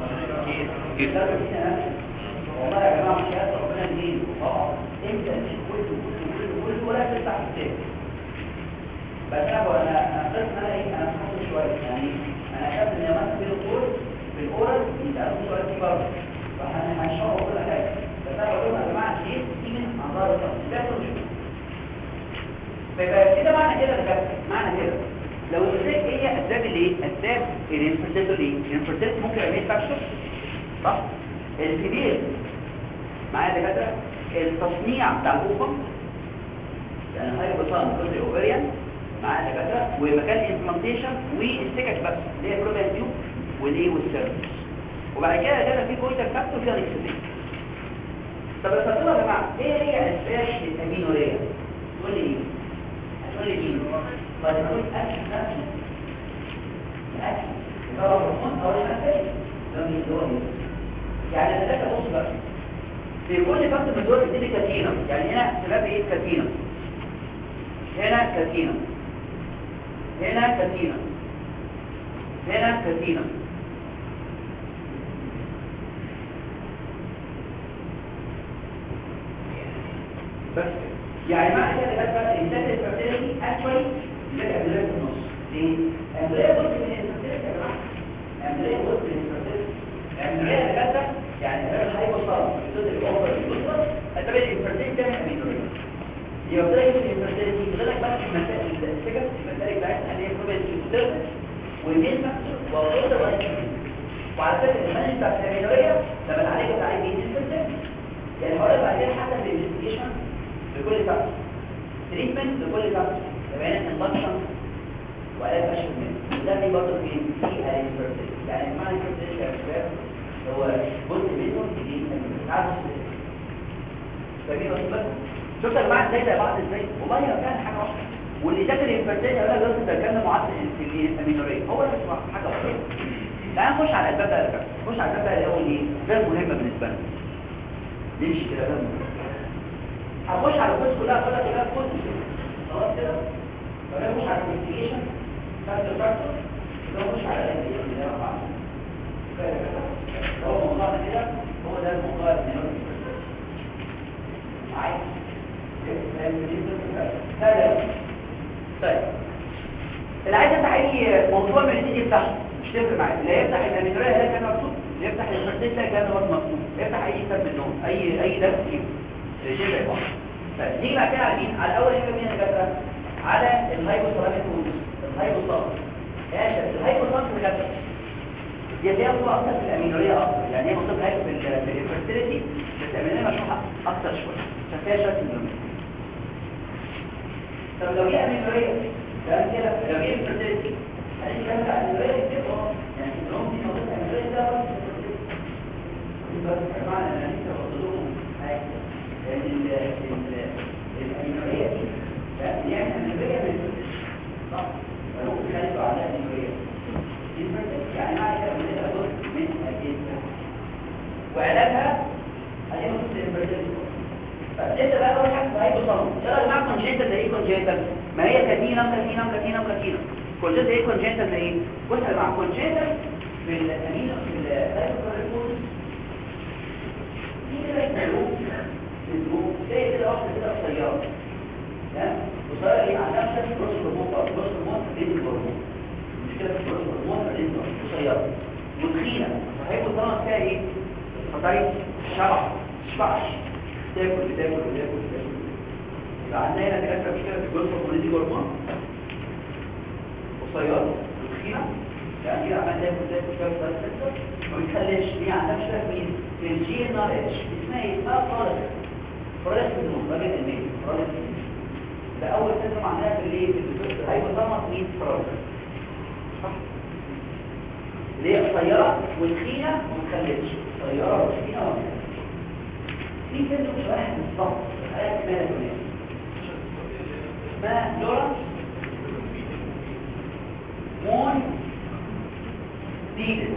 والله يا جماعه مش هيحصل ربنا منين اه انت مش كله كله كله كله ولا تفتح الكتاب بس انا بقول انا انا قلت انا ايه انا محصل شويه يعني انا خايف ان مثلا في الكور في الاورال يتقالوا سؤال دي برضه فاحنا هنشرح كل حاجه بس انا بقول لهم يا جماعه ايه دي من انظار الشخص ده كله شوف فيبقى كده معنى كده ده معنى كده لو الفريق هي اسباب الايه اسباب الانفرتيلتي ايه الانفرتيلتي ممكن يعمل فاكشن صح الكبير معايا دكاتره التصنيع بتاع الأوفر يعني هاي بطان جزء اوفريان معايا دكاتره ومكان الامبلانتيشن والسكك بس اللي هي بروبيان تيوب والايه والسيرفس وبعد كده ده في كويتر فاكتور فيها الاكسبريس طب الفاتوره يا جماعه ايه هي اسباب الامينوريه تقول لي ايه هتقول لي مين طيب نقول اكل نفسه الاكل طبعا هرمون او الاكل ده من يعني انا ده بص بقى في كل فصل من دول بتدي كاتينا يعني هنا سبب ايه كاتينا هنا كاتينا هنا كاتينا هنا كاتينا بس يعني معنى كده بس بقى الانسان الفرتيلتي اكشولي بيبقى امبريه في النص ليه؟ امبريه جزء من الفرتيلتي يا جماعه امبريه جزء من الفرتيلتي امبريه يا جدع يعني غير الهايبوثالاموس الجزء الاوفر الجزء هتبقى الانفرتيلتي ده امينوريا يبقى طريقه الانفرتيلتي غيرك بقى في المسائل السكك المسائل بتاعتنا اللي هي بروبابيلتي سيرفيس والمين فاكتور والاوردر والاكتيفيتي وعلى فكره المانج بتاع الامينوريا لما تعالج تعالج ايه الانفرتيلتي يعني هقول لك بعدين حتى في الانفستيجيشن لكل فاكتور تريتمنت لكل فاكتور يبقى هنا اندكشن وعلاج اشهر منه ده في برضه في في الانفرتيلتي يعني معنى الانفرتيلتي يا شباب هو جزء منه يجي عارف فاهمين بس شفت يا جماعه ازاي زي بعض ازاي والله هي فعلا حاجه واحده واللي ذاكر الانفرتيلتي ولا جزء ده كان معدل الامينوريه هو نفس حاجه واحده تعال نخش على الاسباب بقى نخش على الاسباب بقى الاول ايه ده مهمه بالنسبه لنا نمشي كده ده مهم هخش على الكورس كلها كلها كلها كورس خلاص كده فانا مش على الانفستيجيشن فاكتور فاكتور ده مش على الانفستيجيشن اللي انا بعمله هو موضوعنا كده هو ده الموضوع اللي معايا هذا طيب اللي عايز يفتح اي موضوع من الايدي يفتحه مش تفرق معايا اللي يفتح الامينوريه ده كان مكتوب اللي يفتح الفرتيل ده كان برضه مكتوب يفتح اي كتاب منهم اي اي درس فيه شيء زي بعض طيب نيجي بعد كده على مين على اول حاجه مين يا جدع على الهايبوثالاميك كونس الهايبوثالاميك ماشي الهايبوثالاميك بجد دي هي بتبقى اكتر في الامينوريه اكتر يعني هي منطقه هاي في الفيرتيليتي بس الامينوريه مشروحه اكتر شويه عشان فيها شويه سندرومات طب لو هي امينوريه ده كده لو هي الفيرتيليتي هنيجي نرجع الامينوريه كده يعني السندروم دي موجوده الامينوريه ده بس معنى ان انت بتقولهم حاجه الامينوريه دي يعني امينوريه من صح ممكن خليته على الامينوريه يعني معنى كده من جزء من الجسم وعلاجها هنعمل الانفرتيلتي فانت بقى اول حاجه هاي بصمم يلا مع كونجنتال زي ايه كونجنتال ما هي كاتينا كاتينا كاتينا كاتينا كونجنتال ايه كونجنتال زي ايه بص مع كونجنتال في الامينو في الهايبوثالاميك فيها ايه فطريق شبع شبعش تاكل بتاكل بتاكل بتاكل يبقى عندنا هنا دكاتره مشكله في الجلوكوز والكوليسترول هرمون قصيره وتخينه يعني كده عمال تاكل تاكل تاكل تاكل ما بتخليش دي عندها مشكله في مين في الجي ان ار اتش اسمها ايه اسمها فرادك فرادك سندروم راجل الميل فرادك ده اول سندروم عندها في الايه في الهايبوثالاموس مين فرادك صح اللي هي قصيره وتخينه وما تخليش قصيره وتخينه وما تخليش في سندروم شبه بالظبط الحياه كمان كمان اسمها لورنس مون ديدن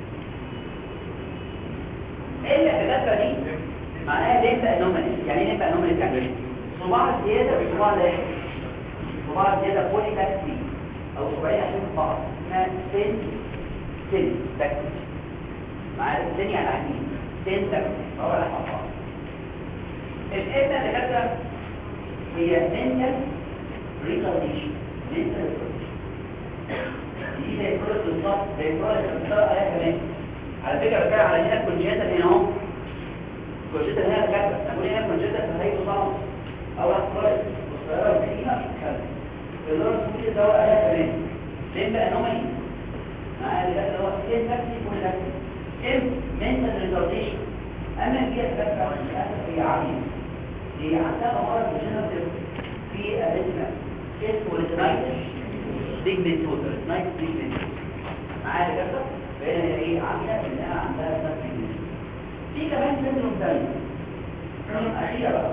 الا الكتابه دي معناها ليس انومالي يعني ايه ليس انومالي يعني صباع زياده بصباع لاحق صباع زياده بولي تاكسي او صباعين عشان بعض اسمها سن سن تاكسي معايا سن يعني عجين سن تاكسي هو لا بعض الابنه اللي كاتبه هي mental retardation mental retardation دي زي كرة بالظبط زي كرة اللي بتشتغل عليها كمان على فكرة بتكلم على هنا كونجيتا هنا اهو كونجيتا هنا كاتبة نقول هنا كونجيتا في هيئة صعب أو كرة قصيرة وكريمة كاتبة الدورة السورية ده عليها كمان ليه بقى نومي مع اللي ده هو سين تاكسي كل تاكسي ام mental retardation أما هي كاتبة للأسف هي عامية هي عندها مرض جنرال في الاسم اسمه ريتنايتس بيجمنتوزا ريتنايتس بيجمنتوزا معايا كده فهنا هي ايه عامله انها عندها ريتنايتس بيجمنتوزا في كمان سندروم ثاني سندروم اخيره بقى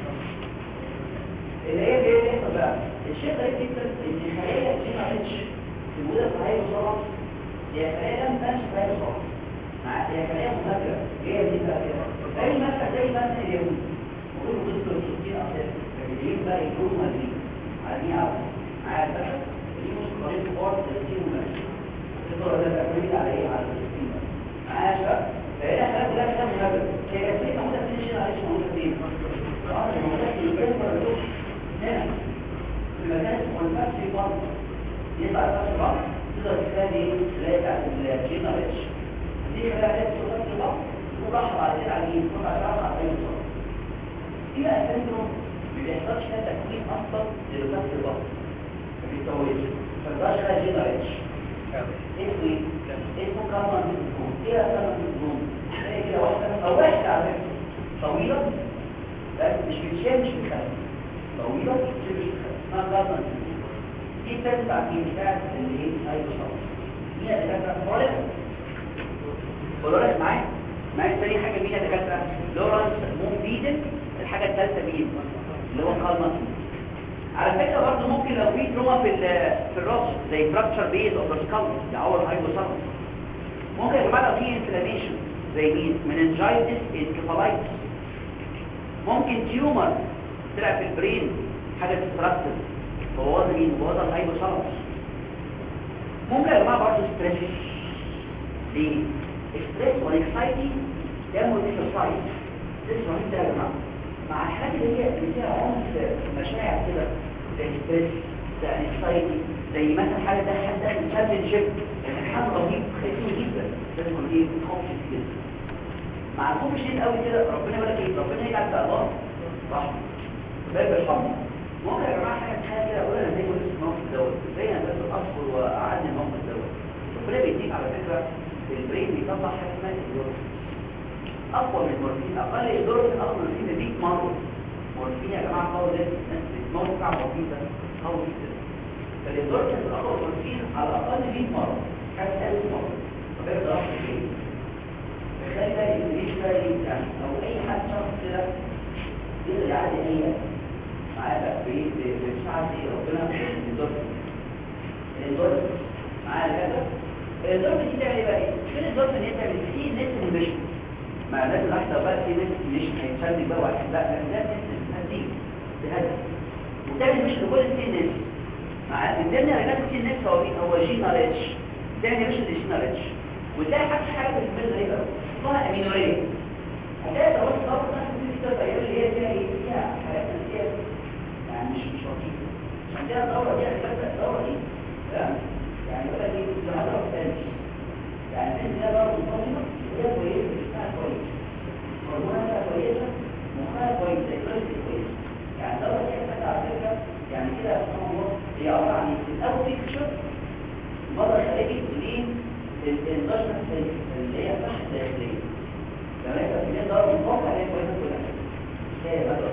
اللي هي ايه اللي يحصل بقى الشيء ده جدا ان خلايا الجين اتش موجوده في هاي الصلاه هي خلايا لم تنشا في هاي الصلاه هي خلايا مذاكره هي دي بقى كده زي مثلا زي مثلا اليهود كل قصة الشرطين أساس فالجيل بقى يكون مدري على مين عارف معايا البشر دي مش قريب فقار 30 ومدري تقدر ده تعتمد على ايه على التسليم معايا شباب فهنا خلاص لا كلام مهبل هي كانت ليه موجودة في الشيء معلش موجودة فين؟ اه موجودة في البيت ولا دوش هنا في مكان اسمه الفاكسي بارك يطلع الفاكسي بارك تقدر تلاقي ايه؟ تلاقي بتاعت الجينا ريتش دي خلاها ريتش الفاكسي بارك وراح بعد كده على اليمين وراح على اليمين في بقى سندروم ما بيحصلش فيها تكوين اصلا للفصل البطن ما بيتطورش فبقاش فيها جينريتش اسمه ايه؟ اسمه كارمان سندروم ايه كارمان سندروم؟ هي كده واحده او واحده على فكره طويله بس مش بتشيل مش بتخلي طويله مش بتشيل مش بتخلي اسمها كارمان سندروم دي بتنفع في بتاعت اللي هي هايبوثالاموس مين اللي كانت فولك فولك معايا معايا تاني حاجه مين اللي كانت لورانس مون بيدن الحاجة الثالثة مين اللي هو قلمة على فكرة برضه ممكن لو في تروما في في الراس زي فراكتشر بيز او برسكال يعور هايبوثالاموس ممكن يا جماعة لو في انفلاميشن زي مين مننجايتس انكفالايتس ممكن تيومر طلع في البرين حاجة تستراكتر بوظ مين بوظ الهايبوثالاموس ممكن يا جماعة برضه ستريس ليه ستريس والاكسايتي ده موديفايد ستريس مهم ده يا جماعة مع الحاجات اللي هي اللي فيها عنف مشاعر كده زي ستريس زي انكسايتي زي مثلا حاجه ده حد داخل تشامبيون شيب يعني حاجه رهيب خايفين جدا لازم يكون ايه خوف شديد مع الخوف الشديد قوي كده ربنا يقول لك ايه ربنا يجعل في الله رحمه باب الحمد ممكن يا جماعه حاجه تخيل كده اقول انا زي ما قلت في الموقف دوت ازاي انا بس اصبر واعدي الموقف دوت ربنا بيديك على فكره البرين بيطلع حاجه اسمها الدورس اقوى من المورفين اقل الدورس اقوى من المورفين 100 مره مورفين يا جماعه قوي جدا الناس بتموت بتاع مورفين ده قوي جدا فالدورس الاقوى من المورفين على الاقل 100 مره كان 1000 مره فبقى ده رقم ايه تخيل بقى الانجليزي بقى ايه يعني او اي حد شخص كده يقدر يعدي اي معايا بقى بمساعدة ايه ربنا الدورس الدورس معايا كده الدورس دي تعمل ايه بقى ايه؟ فين الدورس ان هي تعمل فيه نت انفيشن مع الناس اللي بقى في ناس مش هيتشدد بقى واحد لا لا هديك بهدف وتعمل مش لكل السين ناس مع الدنيا رجعت السين ناس هو مين هو جينا ريتش تاني مش جينا ريتش وتلاقي حاجه حاجه في الفيلم غريبه اسمها امينوريه هتلاقي لو انت ضغط نفس كده تغير اللي هي فيها ايه فيها حاجات نفسيه يعني مش مش لطيفه عشان كده الدوره دي على فكره الدوره دي تمام يعني يقول لك ايه لما تضرب تاني يعني الناس اللي هي ضربه منتظمه هي اللي هي الصحه الداخليه لما يبقى في ضرب متوقع هي كويسه كلها هي بدر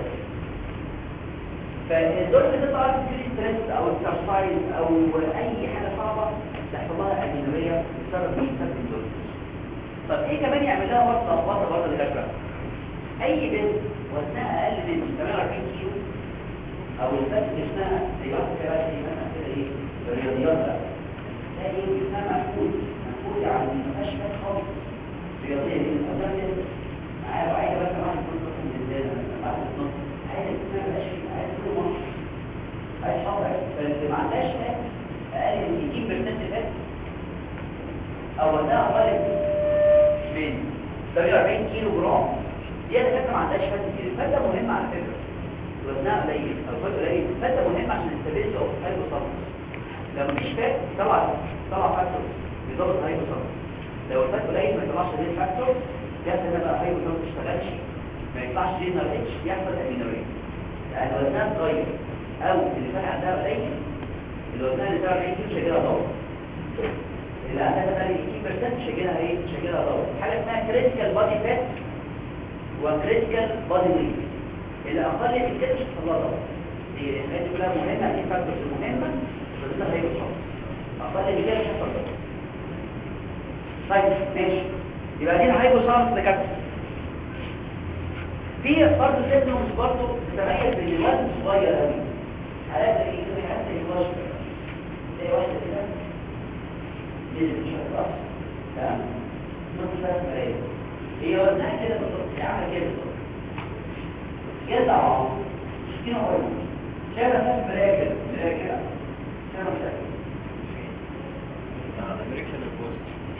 فالدور اللي تطلع في ستريس او اكسرسايز او اي حاجه صعبه تحصل لها اجنبيه بسبب مين سبب الدور طب ايه كمان يعمل لها وصله وصله برضه للفكره اي بنت وزنها اقل من 48 كيلو او البنت جسمها زي واحده كده بقى زي مثلا كده ايه الرياضيات بقى تلاقي ايه جسمها مفقود مفقود يعني ما فيهاش فات خالص رياضيه دي الاوزان دي معايا وعايزه بس واحد يكون ضخم جدا بعد النص عايزه جسمها ما يبقاش فيه عايزه كل مصر عايز حاضر بس ما عندهاش فات اقل من 60% فات او وزنها اقل من 48 كيلو جرام دي الفكره ما عندهاش فات كتير الفات ده مهم على فكره وزنها قليل او فات قليل الفات ده مهم عشان الستابيليتي اوف الهايبوثالاموس لو مفيش فات طلع طلع فاكتور بيضبط الهايبوثالاموس لو الفات قليل ما يطلعش ليه فاكتور يحصل هنا بقى الهايبوثالاموس ما يشتغلش ما يطلعش جينر اتش يحصل امينوريا يعني لو وزنها صغير او اللي فات عندها قليل اللي وزنها اللي 40 كيلو مش هيجيلها دور اللي عندها بقى 80% مش هيجيلها ايه مش هيجيلها دور حاجه اسمها كريتيكال بادي فات وكريتيكال بادي ويت اللي اقل من كده مش هتطلع دور دي الحاجات دي كلها مهمه دي فاكتورز مهمه بس ده هيبقى صعب اقل من كده مش هتطلع دور طيب ماشي يبقى دي الهايبوثالاموس دكاتره في برضه سيبنومز برضه تتميز بان الوزن صغير قوي حالات زي كده حتى الوزن زي واحده كده نزل مش هتقص تمام نص ثلاث ملايين هي وزنها كده بالظبط هي عامله كده بالظبط جدع مسكينه قوي شايفه ثلاث ملايين كده ملايين كده شايفه ثلاث امريكان البوست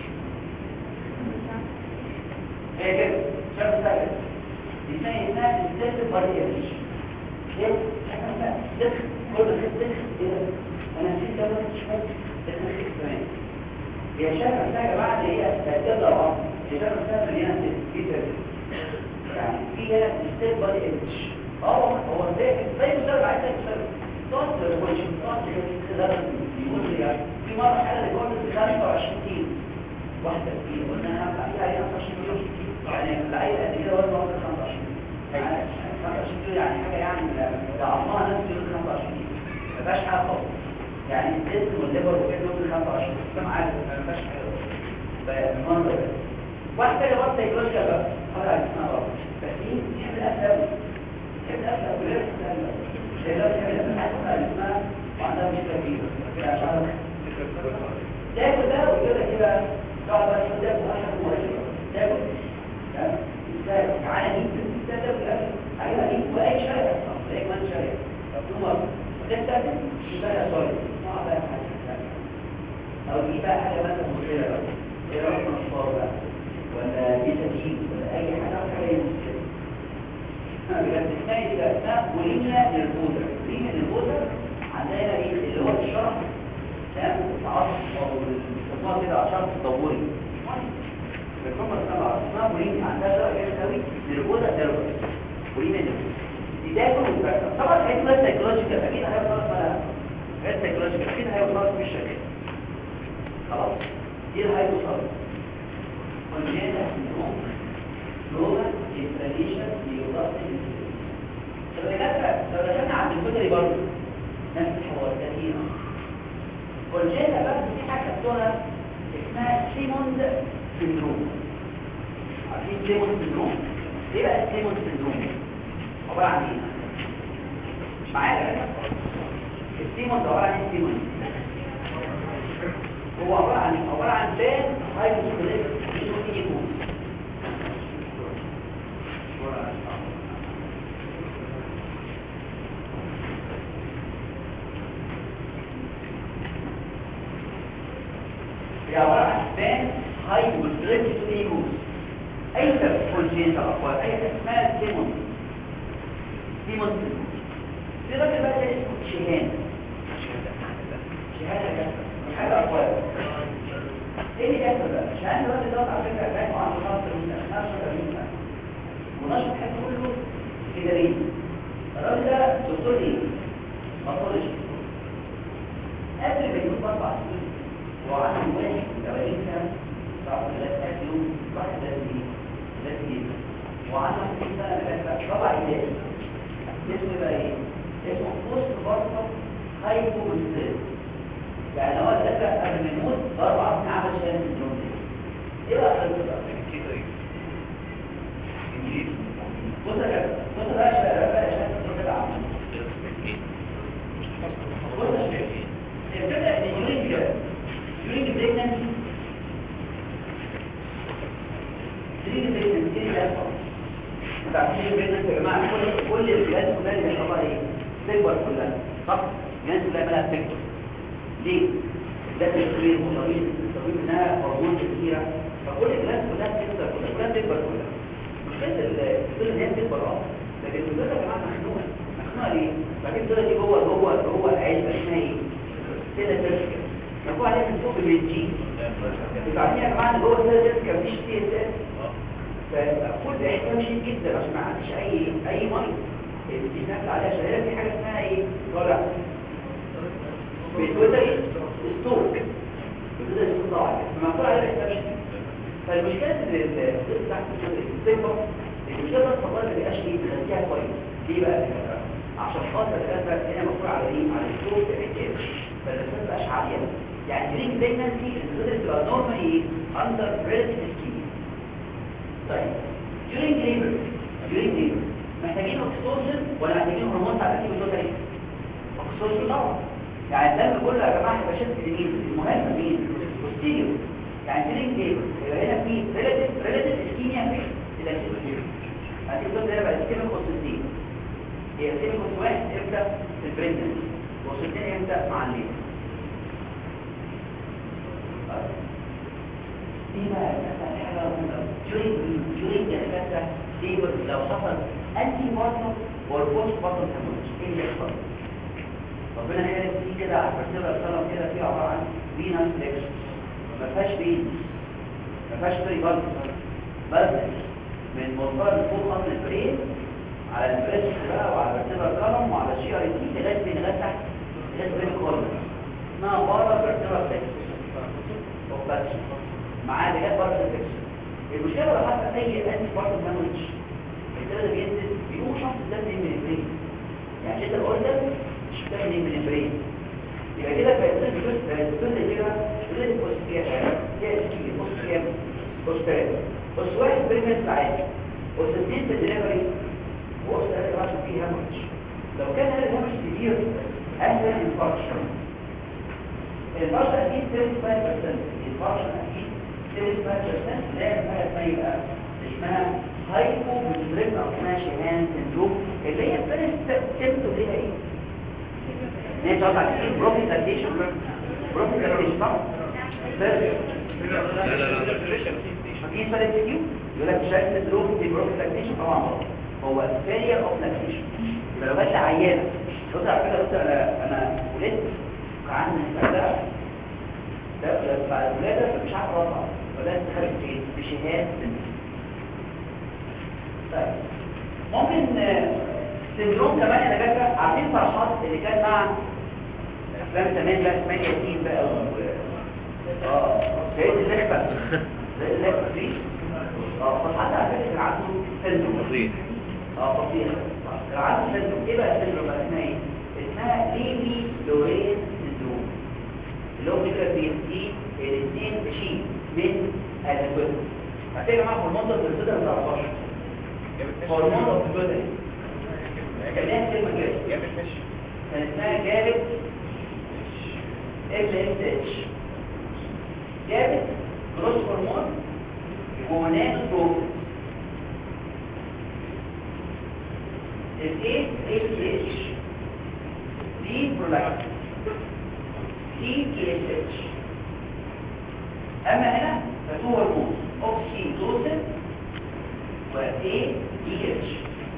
هي كده شايفه ثلاث دي اسمها اسمها الست باريريش ايه احنا بقى دخل كل خد دخل كده انا نسيت كده شويه دخل كمان هي شايفه نفسها يا جماعه اللي هي تقدر اه هي شايفه نفسها مليانه كتير يعني فيها ستيب بادي اتش اه هو زي زي المسلسل عايز يكسر تقعد تقول تقعد كده يقول لي يعني في مره حاله ريكورد 25 كيلو واحده كيلو قلنا هعمل عليها 25 كيلو يعني العيل قد كده وزنه واخد 25 يعني 25 كيلو يعني حاجه يعني ده عمرها ناس كيلو 25 كيلو ما فيهاش حاجه خالص يعني الجسم والليبر وكده دول 25 كم عارف ما فيهاش حاجه بالمنظر ده واحد تاني برضه سيكولوجيا بقى حاجه اسمها برضه بس دي تحب الافلام تحب الافلام كلها تحب الافلام تحب الافلام حاجه اسمها وعندها مشكله كبيره عشان تاكل ده وكده كده تقعد بقى تاكل عشان مؤثر تاكل تمام تعالى جدا تاكل الاكل ايوه دي واي شارع اصلا زي ما انت شارع ثم ده تاكل شارع صاير ما بقى حاجه او دي بقى حاجه مثلا مشكله بقى ايه رايك مشوار بقى ولا بيتاجيب ولا اي حاجه حاجه مشكله بجد اسمها كده اسمها بوليميا للبودر بوليميا للبودر عندنا ايه اللي هو الشرح تمام العصب او بيسموها كده عشان تدوري بيسموها اسمها اسمها بوليميا عندها شرح جامد قوي للبودر ديربر بوليميا للبودر دي تاكل وتبقى طبعا هي بقى سايكولوجيكال اكيد هيوصل لها غير سايكولوجيكال اكيد هيوصل مش شغال خلاص دي الهايبوثالاموس congenital syndrome global installation neoplastic طب يا جدع لو دخلنا عند الكتري برضه نفس الحوار كتير congenital بس في حاجه بتقولها اسمها سيموند سيندروم عارفين سيموند سيندروم ايه بقى سيموند سيندروم عباره عن ايه مش معايا يا جدع السيموند عباره عن ايه سيموند هو عباره عن عباره عن بان هايبوثالاموس هي عبارة عن بان هايبوثالاموس ايجوز اي سبب كونجنتال اقوال اي اسمها سيمون سيمون في راجل بقى ده اسمه شهان شهان يا جدع حاجه اقوال ايه اللي جاي بقى شهان الراجل ده على فكره كان عنده 85 سنه ونشط حياته كله اداري الراجل ده دكتور ايه باثولوجي قبل ما يكون اربع سنين وعنده واحد وثمانين سنه 39 وعنده 50 سنه بقى ربع علاج اسمه بقى ايه اسمه بوست بارتر هايبومستيز يعني هو الدكتور قبل ما يموت باربع سنين عمل شهاده النوم دي ايه بقى القصه بقى كده ايه انجليزي بص يا شباب بص بقى يا شباب بقى يا شباب بص كده عامل بص يا شباب الفكره ان during during pregnancy during pregnancy ايه اللي بيحصل؟ انت عارفين البريجنسي يا جماعه كل كل البلاد كلها اللي بيحصلها ايه؟ تكبر كلها صح؟ الناس كلها مالها بتكبر ليه؟ ده الكريم وطريق الطبيب انها هرمون كتيره فكل الناس كلها بتكبر كلها كلها بتكبر كلها مشكله الطفل ان هي بتكبر اه لكن الولاد يا جماعه مخنوقه مخنوقه ليه؟ بعدين الطفل دي جوه جوه جوه العلبه اسمها ايه؟ كده تركه مكتوب عليها من فوق بالجين انتوا عارفين يا جماعه ان جوه كده تركه مفيش تي اس اس فكل احتياج شديد جدا عشان ما عندش اي اي ميه الاستثناء عليها شهاده في حاجه اسمها ايه؟ طالع بتقول ايه؟ ستوك بتقول ايه طبعا فمكتوب عليها احتياج شديد فالمشكله ان الطفل بتاعت الصفه المشكله بس والله ما بيبقاش ايه بيغذيها كويس ليه بقى يا دكاتره؟ عشان خاطر الاسباب هنا مكتوب على ايه؟ على الستوك احتياج فالاسباب ما بقاش عاليه يعني درينك بريجنسي الفلوس بتبقى نورمال ايه؟ اندر ريلاتيف سكيم طيب during labor during labor محتاجين oxytocin ولا محتاجين هرمون بتاع الاكل بتوع ايه؟ oxytocin طبعا يعني الدم كله يا جماعه هيبقى شد لمين؟ المهم مين؟ posterior يعني during labor يبقى هنا في relative relative ischemia في الاكل هتبقى ده بقى ischemic oxytocin هي ischemic oxytocin واحد امتى؟ في البريجنسي واحد امتى؟ مع الليبر دي بقى حاجه مهمه during during الكاسة دي لو حصل انتي بارتنر والبوست بارتنر هيموريج ايه اللي يحصل ربنا خالق فيه كده على الفرسيبه السلام كده فيه عباره عن فينس ليكس ما فيهاش بين ما فيهاش بري بالز بس من منطقه فوق خط البرين على البريست بقى وعلى الفرسيبه السلام وعلى الشي اي تي لغايه فين لغايه تحت لغايه بين الكورنر اسمها بارا فرسيبه ليكس بس معاه لغايه بره الانفكشن المشكله لو حصل اي انتي بارتن هامج الدم ده بينزل بيقوم شخص الدم من البرين يعني انت الاوردر مش بتاخد من البرين يبقى كده فيصير جزء جزء كده جزء بوستيا هي اسكي بوستيا بوستيا بس واحد بريمنت عادي واثنين بالدليفري وقت ده راح فيه هامج لو كان هذا الهامج كبير اهلا انفاركشن الفرشة اكيد 35% الفرشة اكيد 35% لا اسمها اسمها يبقى اسمها هايبو بتدرب او اسمها شيهان سندروم اللي هي فيرست سيمتوم ليها ايه؟ ان هي طبعا اكيد بروفيت لاكتيشن بروفيت لاكتيشن صح؟ لا لا لا فاكرين فرق كيو يقول لك شايف سندروم دي بروفيت لاكتيشن طبعا غلط هو فيلير اوف لاكتيشن يبقى لو جت عيانه بص على فكره بص انا انا ولدت عندي ده ده بعد الولاده مش عارف ارفع ولا تخرج فين بشهاد طيب ممكن آه، سندروم كمان يا دكاتره عارفين فرحات اللي كان مع افلام زمان بقى اسمها ياسين بقى و اه زي اللخفه زي اللخفه دي اه فرحات على فكره كان عنده سندروم فظيع اه فظيع كان عنده سندروم ايه بقى السندروم بقى اسمها ايه؟ اسمها ليبي لورين سندروم اللي هو فكرة في دي الاثنين شيء من الجزء هتلاقي معاهم هرمون الجزء بتاع 14 هرمون الجزء كان لها كلمة كده كان اسمها جابت ال اس اتش جابت جروس هرمون ومناخ بروتين الايه اس اتش دي برولاكتين دي تي اس اتش اما هنا فتو هرمون اوكسيتوسين و اي دي اتش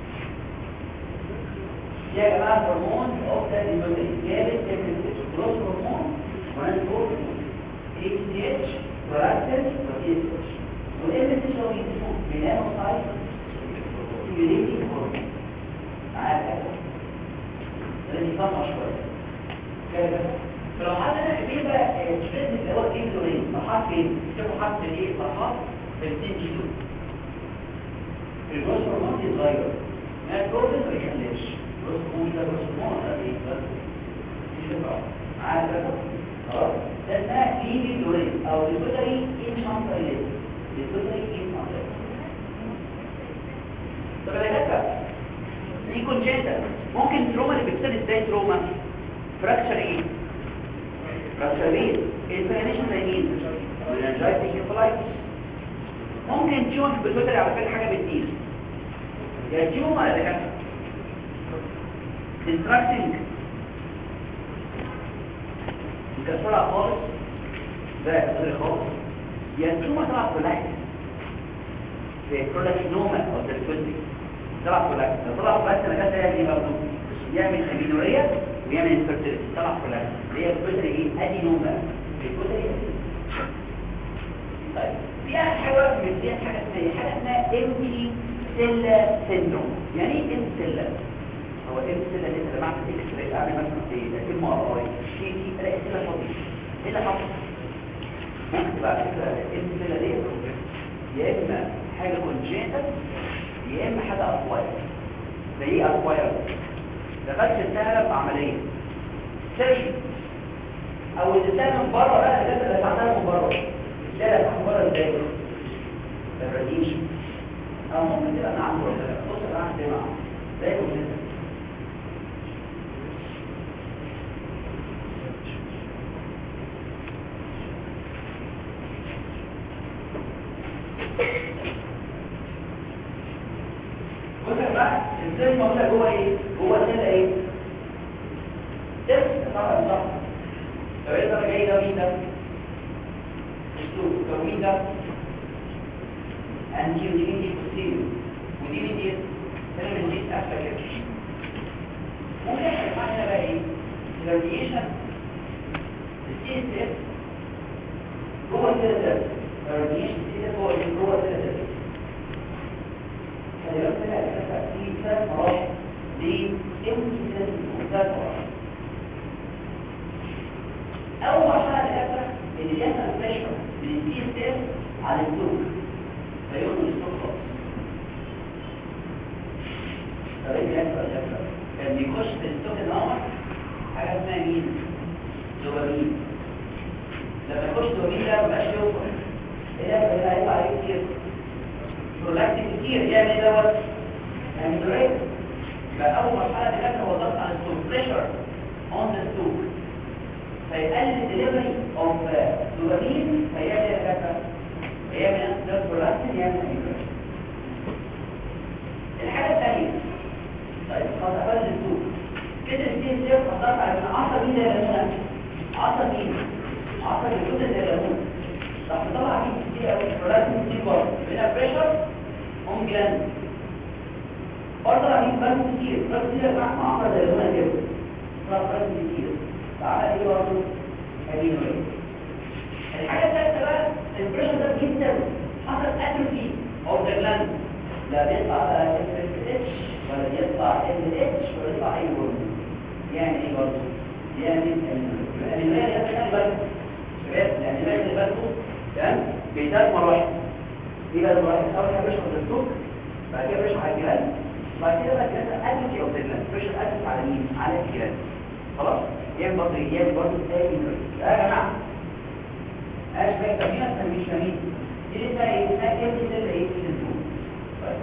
يا جماعه هرمون اوكسيتوسين جابت جروس هرمون وناس بروتين اي دي اتش وراكتين و تي اس اتش والام اس اتش هو بيسموه ميلانوسايت ستيميوليتنج هرمون معاك لازم يفهم شويه كده فلو حد انا فين بقى الجسم اللي هو الانسولين مرحله فين شوفوا حرف الايه مرحله ال 2 كيلو الجروس هرمون يتغير ما البروتين ما يخليش جروس هرمون ده جروس هرمون ده ايه بس مش ينفع عارف كده خلاص ده اسمها ليفي دورين او البيتري انفانتايليز البيتري انفانتايليز طب يا دكاتره دي كونجنتال ممكن تروما اللي بتصير ازاي تروما فراكشر ايه فراكشر ايه الانفلاميشن زي مين الانجايتي انفلايتس ممكن تيوم في البيتوتري على فكره حاجه بتدير يا تيوم على دكاتره ديستراكتنج مكسرة خالص ده غير خالص يا تيوم طلع كولاكس زي كولاكسنوما او سيركوزي طلع كولاكس لو طلع كولاكس انا كده يعمل ايه برضه يعمل امينوريا ويعمل انفيرتيليتي طلع كولاكس اللي هي البيتوتري ايه ادينوما البيتوتري طيب في حاجه بقى في الجنسيه حاجه اسمها حاجه اسمها ام تي سيل سيندروم يعني ايه ام سيل هو ام سيل اللي انت جمعت اكس راي اعمل مثلا في ام ار اي تي تي الاقي سيل فاضي ايه اللي حصل ممكن تبقى على فكره ام سيل دي يا اما حاجه كونجنتال يا اما حاجه اكواير زي ايه اكواير دخلت السهله بعمليه سيرجن او اللي من بره بقى اللي انت دفعتها من بره لا لا تحت بره ازاي الراديشن او ممكن تبقى من عنده ربنا بص انا عندي معاه زي كده بص يا جماعه ازاي الموضوع جوه ايه جوه السله ايه تفس طبعا صح طب ايه ده جاي ده مين ده السوق مين ده انتي ودي دي بوستيريو ودي دي فيلم دي قافله كده ممكن يحصل معانا بقى ايه الراديشن السي اس اف جوه السيل ده الراديشن السي اس هو اللي جوه السيل ده خلي بالك بقى كده في ثلاث مراحل دي امتى ثلاث مراحل اول مرحله الاخر ان يحصل بريشر من السي اس اف على السوق فيقوم السوق خالص طب ايه اللي يحصل الاخر كان بيخش في السوق الاول حاجه اسمها مين دوبامين لما يخش دوبامين ده مبقاش يوصل ايه ده اللي هيطلع عليه كتير برولاكتين كتير يعمل ايه دوت يعني دريك يبقى اول مرحله الاخر هو ضغط على السوق بريشر اون ذا ستوك فيقلل الدليفري اوف دوبامين فيعمل ايه كده فيعمل انتظار برولاكتين يعمل انيميا الحاجه الثانيه طيب خلاص قفلت السوق كده السي سي خطرت على عصر مين ده الليمون عصر مين عصر الجزء ده الليمون راح تطلع فيه كتير قوي برولاكتين كتير برضه هنا بريشر اون جلاند برضه عاملين بس كتير بس كتير مع عصر ده الليمون كده طلع بس كتير تعالى ايه برضه هدينوين الحاجه الثالثه بقى البريشر ده جدا حصل اتروفي اوف ذا جلاند لا بيطلع اف اتش ولا بيطلع ال اتش ولا يطلع اي هرمون يعني ايه برضه يعني الانيميا دي خلي بالك شباب الانيميا اللي بالكم تمام بيتات مراحل دي بقى المراحل اول حاجه بريشر السوق بعد كده بريشر على الجلاند بعد كده بقى كده اتروفي اوف ذا جلاند بريشر اتروفي على مين على الجلاند خلاص يعمل برضه يعمل برضه تاني يا جماعه اشبه كمينة مش كمين دي لسه ايه اسمها كام دي لسه ايه في الزوم طيب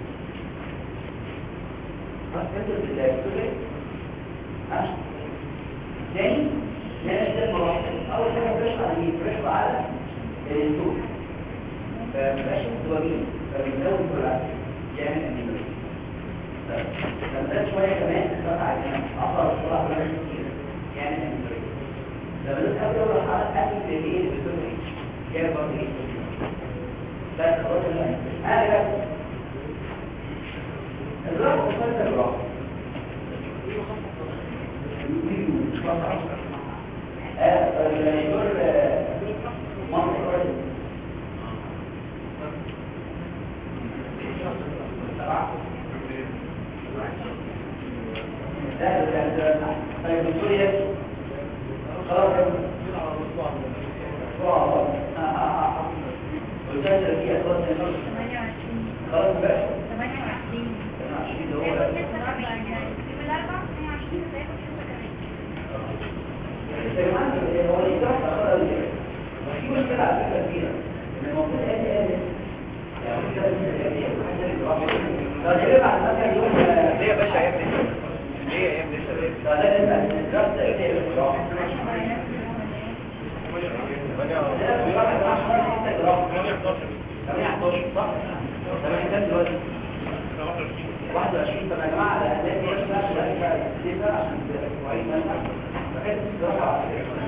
بس انت بالله كده ها تاني تاني ده مراحل اول حاجه فريش على مين فريش على الزوم فمبقاش الدوبامين فبيزود الجرعات يعمل انيميا لما ده شويه كمان اتقطع الكلام اخر الصلاه ولا كتير يعمل انيميا لما نسأل أول حالة أكل في الإيه اللي بتقول إيه؟ جاي برضه إيه؟ بس خلاص أنا بس الرأس وصلت الرأس الدور منطقة رجل لا لا لا طيب الدور يكفي خلاص والجاجة فيها خلاص خلاص بقى طيب بعد مثلا يقول ليه يا باشا ايام لسه ليه ايام لسه ده ده الدراسه ايه واحد وعشرين طب يا جماعة ده هتلاقي في ناس بقى بقى كتير بقى عشان تبقى كويس مثلا فكانت الصراحة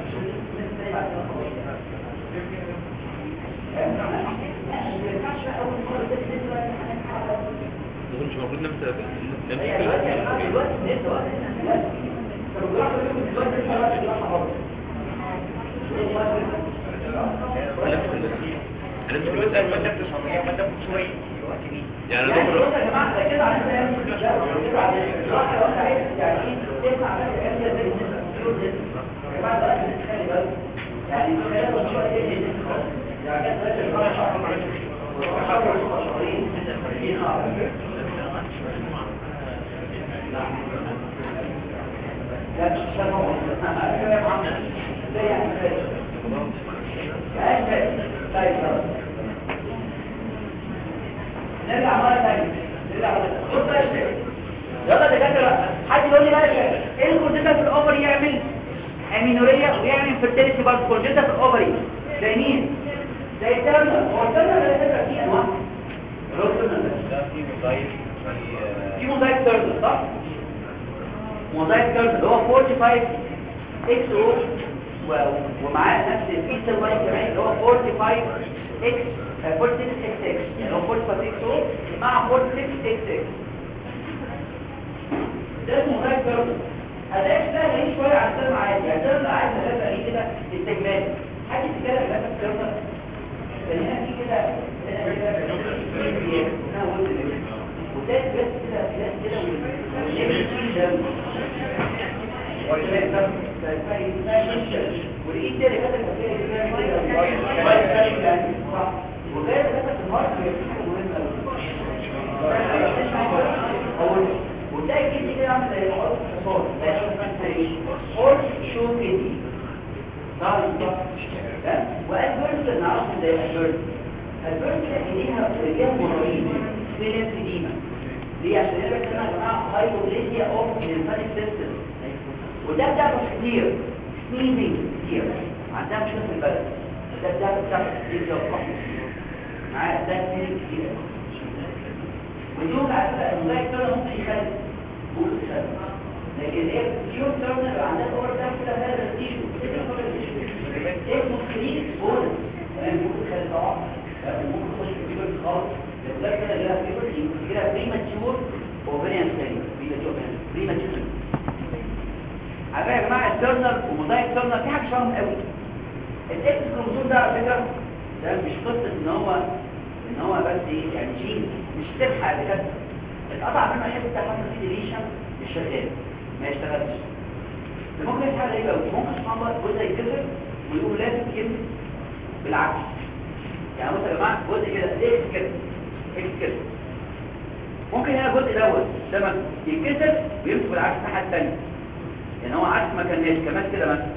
هو مش المفروض نفس نفس هي دلوقتي يا جماعة دلوقتي لسه وقت دلوقتي طب الجراحة بيقولوا دلوقتي لسه وقت الجراحة برضه انا مش بسأل ما دام 900 ما دام 500 يعني يعني انا بص دكتور يا جماعه ده كده عندنا يعني كده عندنا صح لو انت عايز يعني ايه تسمع بس كام كده زي النسبه يا جماعه ده خلي بالك يعني خلال الموضوع ايه اللي يعني كده دلوقتي الجراحه شهر وشهر شهرين لا مش شهر ده يعني طيب خلاص نرجع مرة ثانية نرجع مرة ثانية بص بقى يا شباب يلا دكاترة حد يقول لي بقى يا شباب ايه الكونجنتا في الاوفر يعمل امينوريا ويعمل فيرتيليتي برضه كونجنتا في الاوفري زي مين؟ زي الترنر هو الترنر ده فكرة فيه انواع ده في موبايل في موزايك ترنر صح؟ موزايك ترنر اللي هو 45 اكس او ومعاه نفس الفيتال لاين كمان اللي هو 45 اكس 46 اكس اكس يعني هو 45 اكس او مع 46 اكس اكس ده اسمه موزايك ترنر هذا ده غريب شويه عن الترم عادي يعني الترم عادي ده غريب كده استجمالي حد يتكلم عن الترنر هنا في كده هنا كده هنا وزن وده بس كده كده كده والليل كده والايد اللي كانت وغير كانت المارك وتلاقي كده كده عامل زي الحوار الحصان حوار شو كده صار والبرد نعرف زي البرد البرد ليها رجال مرضين في الانفديمة ليه عشان يبقى كده يا جماعه هايبوغليسيا اوف ليمفاتيك سيستم وده بتاعه كتير سنيزنج كتير عندها مشكله في البلد ده بتاعه بتاعه كتير ده معاه ده كتير كتير ودول على فكره الموبايل كده ممكن يخلي ممكن يخلي لكن ايه كيو تيرنر عندها اور ده كده هذا التيشو كده كده التيشو ايه ممكن بونس تمام ممكن يخلي طبعا ممكن تخش في فيبر خالص ده كده ليها فيبر كده بريماتشور اوفريان ثاني بريماتشور عارفين يا جماعه الترنر وموزايك ترنر في حاجه شبههم قوي الاكس كروموسوم ده على فكره ده مش قصه ان هو ان هو بس ايه يعني جين مش تلحق بجد القطع منه حته بتاع حصل فيه ديليشن مش شغال ما يشتغلش ده ممكن يتحل ايه قوي ممكن سبحان الله جزء يتكسر ويقوم لازم يكمل بالعكس يعني بصوا يا جماعه جزء كده ليه كده اكس كده ممكن هنا الجزء الاول ده يتكسر ويمسك بالعكس الناحيه الثانيه يعني هو عكس ما كان ماشي كمان كده مثلا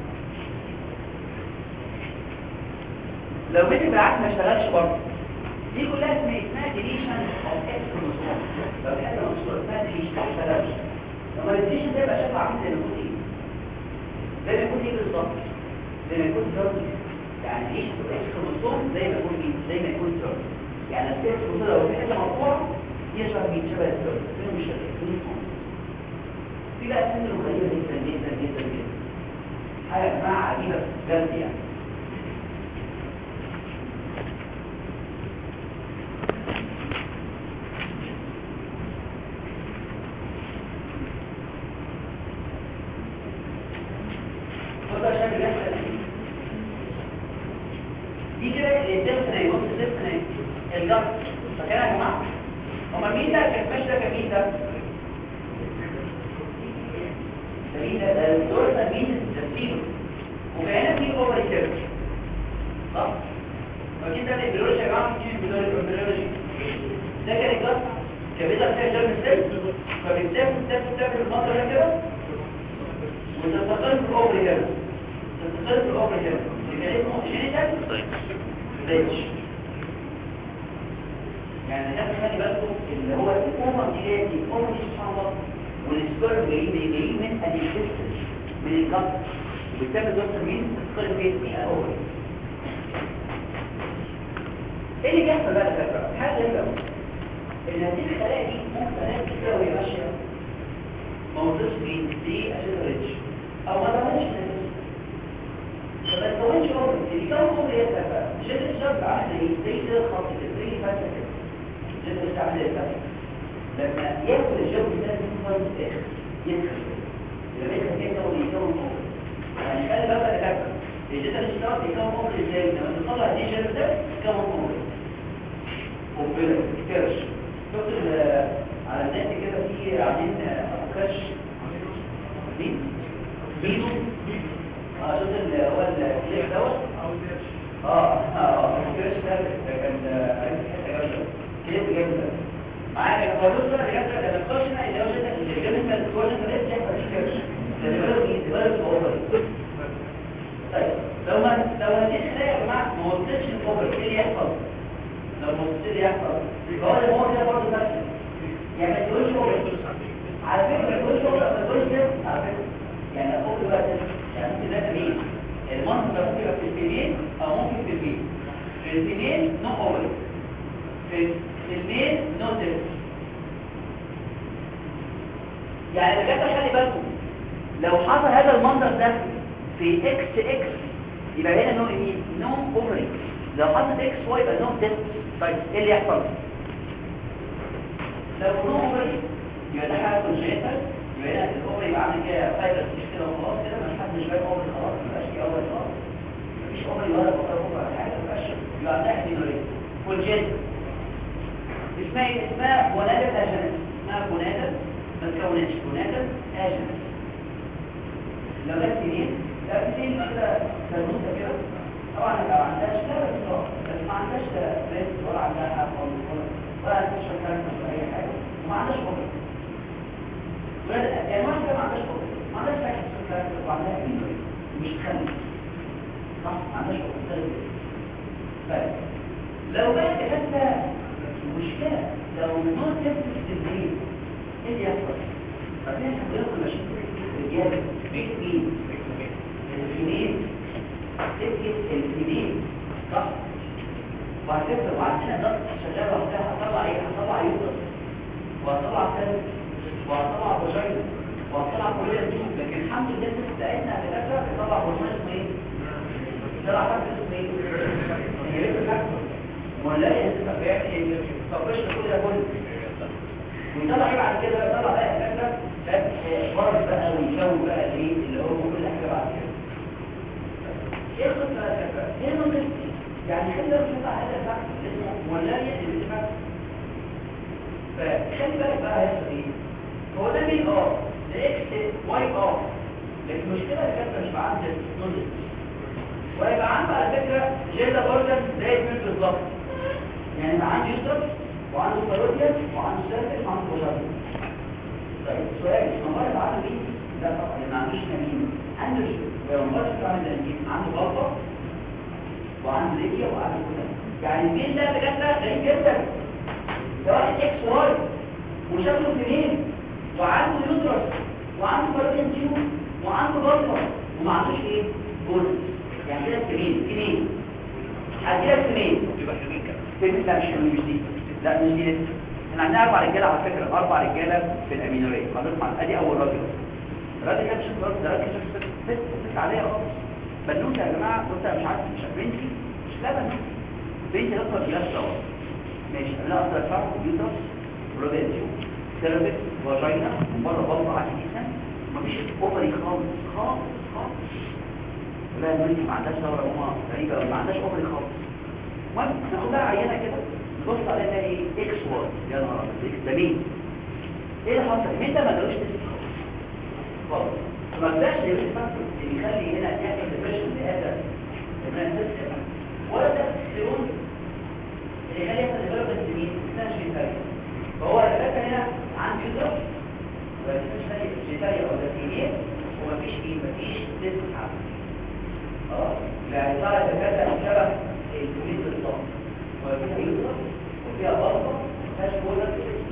لو مشي بالعكس ما اشتغلش برضه دي كلها اسمها اسمها ديليشن اوف اكس كروموسوم لو في حاجه مشهوره اسمها ديليشن ما اشتغلش لما الديليشن ده يبقى شكله عامل زي ما يكون ايه زي ما يكون ايه بالظبط زي ما يكون تيرن يعني ديليشن اوف اكس كروموسوم زي ما يكون ايه زي ما يكون تيرن يعني الاكس كروموسوم لو في حته مقطوعه يشبه مين شبه التيرن فين مش شغال في بقى سن غريبة جدا جدا جدا جدا حاجة اسمها عجيبة جد يعني دي كده الدفنة يبص الدفنة الجرد فكان يا جماعة هما مين ده كان ماشي ده كان مين ده الدور التمييز التسليم وكان في اوفر كيرف صح فكده ده البيولوجي يا جماعه في البيولوجي ده كان الجلد كان بيظهر فيها جرم السيل فبيتساب ستاب ستاب المنظر ده كده وتستقر في الاوفر كيرف تستقر في الاوفر كيرف اللي كان اسمه جينيتال ريتش يعني اللي هو الاوفر دي جايه دي الاوفر دي سبحان الله والسبيرم جاي جاي من الانتستين من الجلد وبالتالي دكتور مين السبيرم جاي من الاوفر ايه اللي بيحصل بقى يا دكتور حاجه غريبه قوي ان هذه الخلايا دي ممكن تلاقي كده وهي ماشيه موجود في دي اسيد ريتش او ما تعملش فما تكونش اوفر اللي كان اوفر ايه بقى جد الشرط عامل زي زي كده خط كده زي فتله كده جد بتعمل ايه بقى لما ياكل الجو ده يكون اخر يدخل لما يدخل كده ويكون اوفر يعني خلي بالك يا كابتن الجد الشرط يكون اوفر ازاي لما تطلع دي جد ده يكون اوفر وبلا كرش شفت على النت كده في قاعدين كرش مين ميدو اه شفت اللي هو الكليب دوت اه اه الكرش ده كان عايز حته جامده كليب جامده معايا الفلوس ده جامده ده الكرش ده اللي هو اللي جامد الكرش ده لسه يحصل فيه كرش ده بيقولوا بيقولوا اوفر طيب لو ما لو ما دي خلايا يا جماعه ما وصلتش الاوفر ايه اللي يحصل لو مصير يحصل يبقى هو الموت ده برضه نفسه يعني ما تقولش هو على فكره ما تقولش هو ما تقولش ده على فكره يعني اقول بقى يعني انت ده مين المنطق ده ممكن يبقى في الفيميل او ممكن في الفيميل في الفيميل نو اول في الميل نو ديس يعني بجد خلي بالكم لو حصل هذا المنظر ده في اكس اكس يبقى هنا نو مين نو اوفري لو حطت اكس واي يبقى نو ديس طيب ايه اللي يحصل لو نو اوفري يبقى ده حاجه كونجنتال يبقى هنا الاوفري يبقى عامل كده فايبر مش كده وخلاص كده مش حد مش باين اوفري خلاص ما بقاش في اوفري خلاص مفيش اوفري ولا اوفري ولا حاجه ما بقاش يبقى عندها دينوري كونجنتال اسمها ايه اسمها ونادر اجنس اسمها ونادر ما تكونتش ونادر اجنس لو جت سنين لو سنين كده كنوته كده طبعا لو عندهاش لا بس بس ما عندهاش ريس ولا عندها حق ولا ولا عندهاش شكل ولا اي حاجه وما عندهاش خبره ولا يعني واحده ما عندهاش خبره ما عندهاش حاجه شكل وعندها ايه مش تخلي صح ما عندهاش خبره طيب لو بقى حتى مشكله لو نوع تبت في الدين ايه اللي يحصل؟ فبين حضرتك ماشيين في الرجاله بيت مين؟ الفيميل تبكت الفيميل صح؟ وعلى فكره وعندنا ضغط شغال وقتها هطلع ايه؟ هطلع يوتر وهطلع سلم وهطلع فاجينا وهطلع كليه دول لكن الحمد لله الناس بتاعتنا على فكره بيطلع هرمون اسمه ايه؟ طلع حاجه اسمه ايه؟ هي لسه فاكره ولا يهزمك يعني طبش كل ده كله ويطلع ايه بعد كده يطلع بقى فاكره فرد بقى ويشوي بقى الايه اللي هو كل حاجه بعد كده ايه القصه بقى يا شباب؟ ايه القصه؟ يعني خلي بالك يطلع هذا الفحص اسمه ولايه اللي بتفحص فخلي بالك بقى هيحصل ايه؟ هو ده مين اه؟ ده اكس واي اه لكن المشكله اللي كانت مش معاه عند النودل ويبقى عنده على فكره جيلا بوردن زي الميل بالظبط يعني يبقى عنده يوترس وعنده كاروتيا وعنده سيرفس وعنده بوشارد طيب سؤال المرض عنده مين؟ لا طبعا ما عندوش نمين عنده المرض عنده نمين عنده غلطه وعنده ليبيا وعنده كده يعني المين ده بجد غريب جدا ده واحد اكس واي وشكله سنين وعنده يوترس وعنده كاروتيا تيوب وعنده غلطه وما عندوش ايه؟ جولد يعني كده سنين سنين هديلك سنين يبقى حلوين كده فين لا مش مش دي لا مش دي لسه احنا عندنا اربع رجاله على فكره اربع رجاله في الامينوريه هنطلع ادي اول راجل الراجل ده مش راجل ده راجل ست ست ست عليها خالص بنوته يا جماعه بص مش عارف مش بنتي مش لا بنوته بنتي اصلا جلاس دوت ماشي لا اصلا فرق يوترس روبيتيو سيرفيس فاجينا ومره بطن عادي جدا مفيش اوفري خالص خالص خالص لا البنت ما عندهاش دوره ماما غريبه ما عندهاش اوفري خالص المهم ناخدها عينه كده نبص عليها ايه اكس واي يا نهار ابيض اكس ده مين ايه اللي حصل مين ده ما جالوش تست خالص ما طلعش اللي فاكتور اللي يخلي هنا يعمل ديبريشن لهذا البرانسيس ولا ده السيرون اللي يخلي يحصل ديفلوبمنت مين اسمها شيتاريا فهو الفكره هنا عنده يوتر بس مش لاقي شيتاريا او ده ومفيش ايه مفيش تست حاجه اه يعني صار الدكاتره شبه الكمبيوتر بالظبط وفيها يوتر وفيها بلطه مفيهاش بولر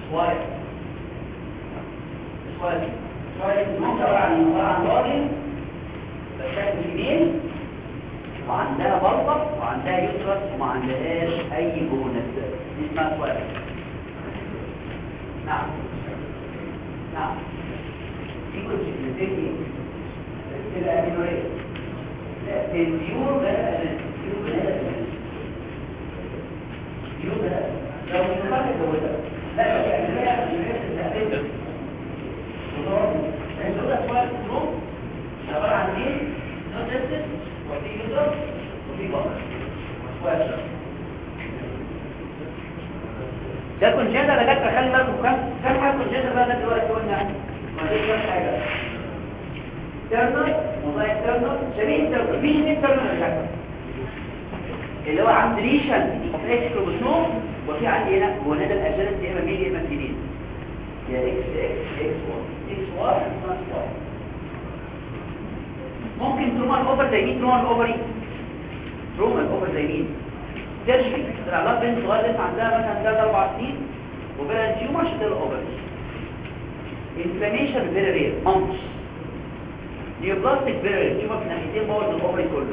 سواير سواير سواير ممكن عبارة عن عبارة عن راجل بشكل جميل وعندها بلطة وعندها يسرس وما عندهاش أي جونة دي اسمها سواير نعم نعم في كل شيء تبقى أمينورية لا البيور بقى البيور بقى البيور بقى لو من خارج الجوزة لا يبقى أمينورية أمينورية تستهدف الدولة سؤال كلهم عبارة عن ايه؟ نوتسس وفي يوزر وفي بطر سؤال ده كونجنتال ده جت خلي بالكم كام كام حاجه كونجنتال بقى ده دلوقتي قلنا ما دي كام حاجه ترنر موزايك ترنر شبيه ترنر مين مين ترنر يا شباب اللي هو عند ريشن اوف اكس كروموسوم وفي عندي هنا جوناد الاجنس يا اما ميل يا اما فيلين يا اكس اكس اكس 1 اكس 1 بلس 1 ممكن تروما الاوفر زي مين تروما الاوفري تروما الاوفر زي مين تشفي العلاقه بين صغير لسه عندها مثلا 3 4 سنين وبين التيومر شتل الاوفر انفلاميشن فيري رير مانكس نيوبلاستيك فيري تيومر في ناحيتين بوظ الاوفري كله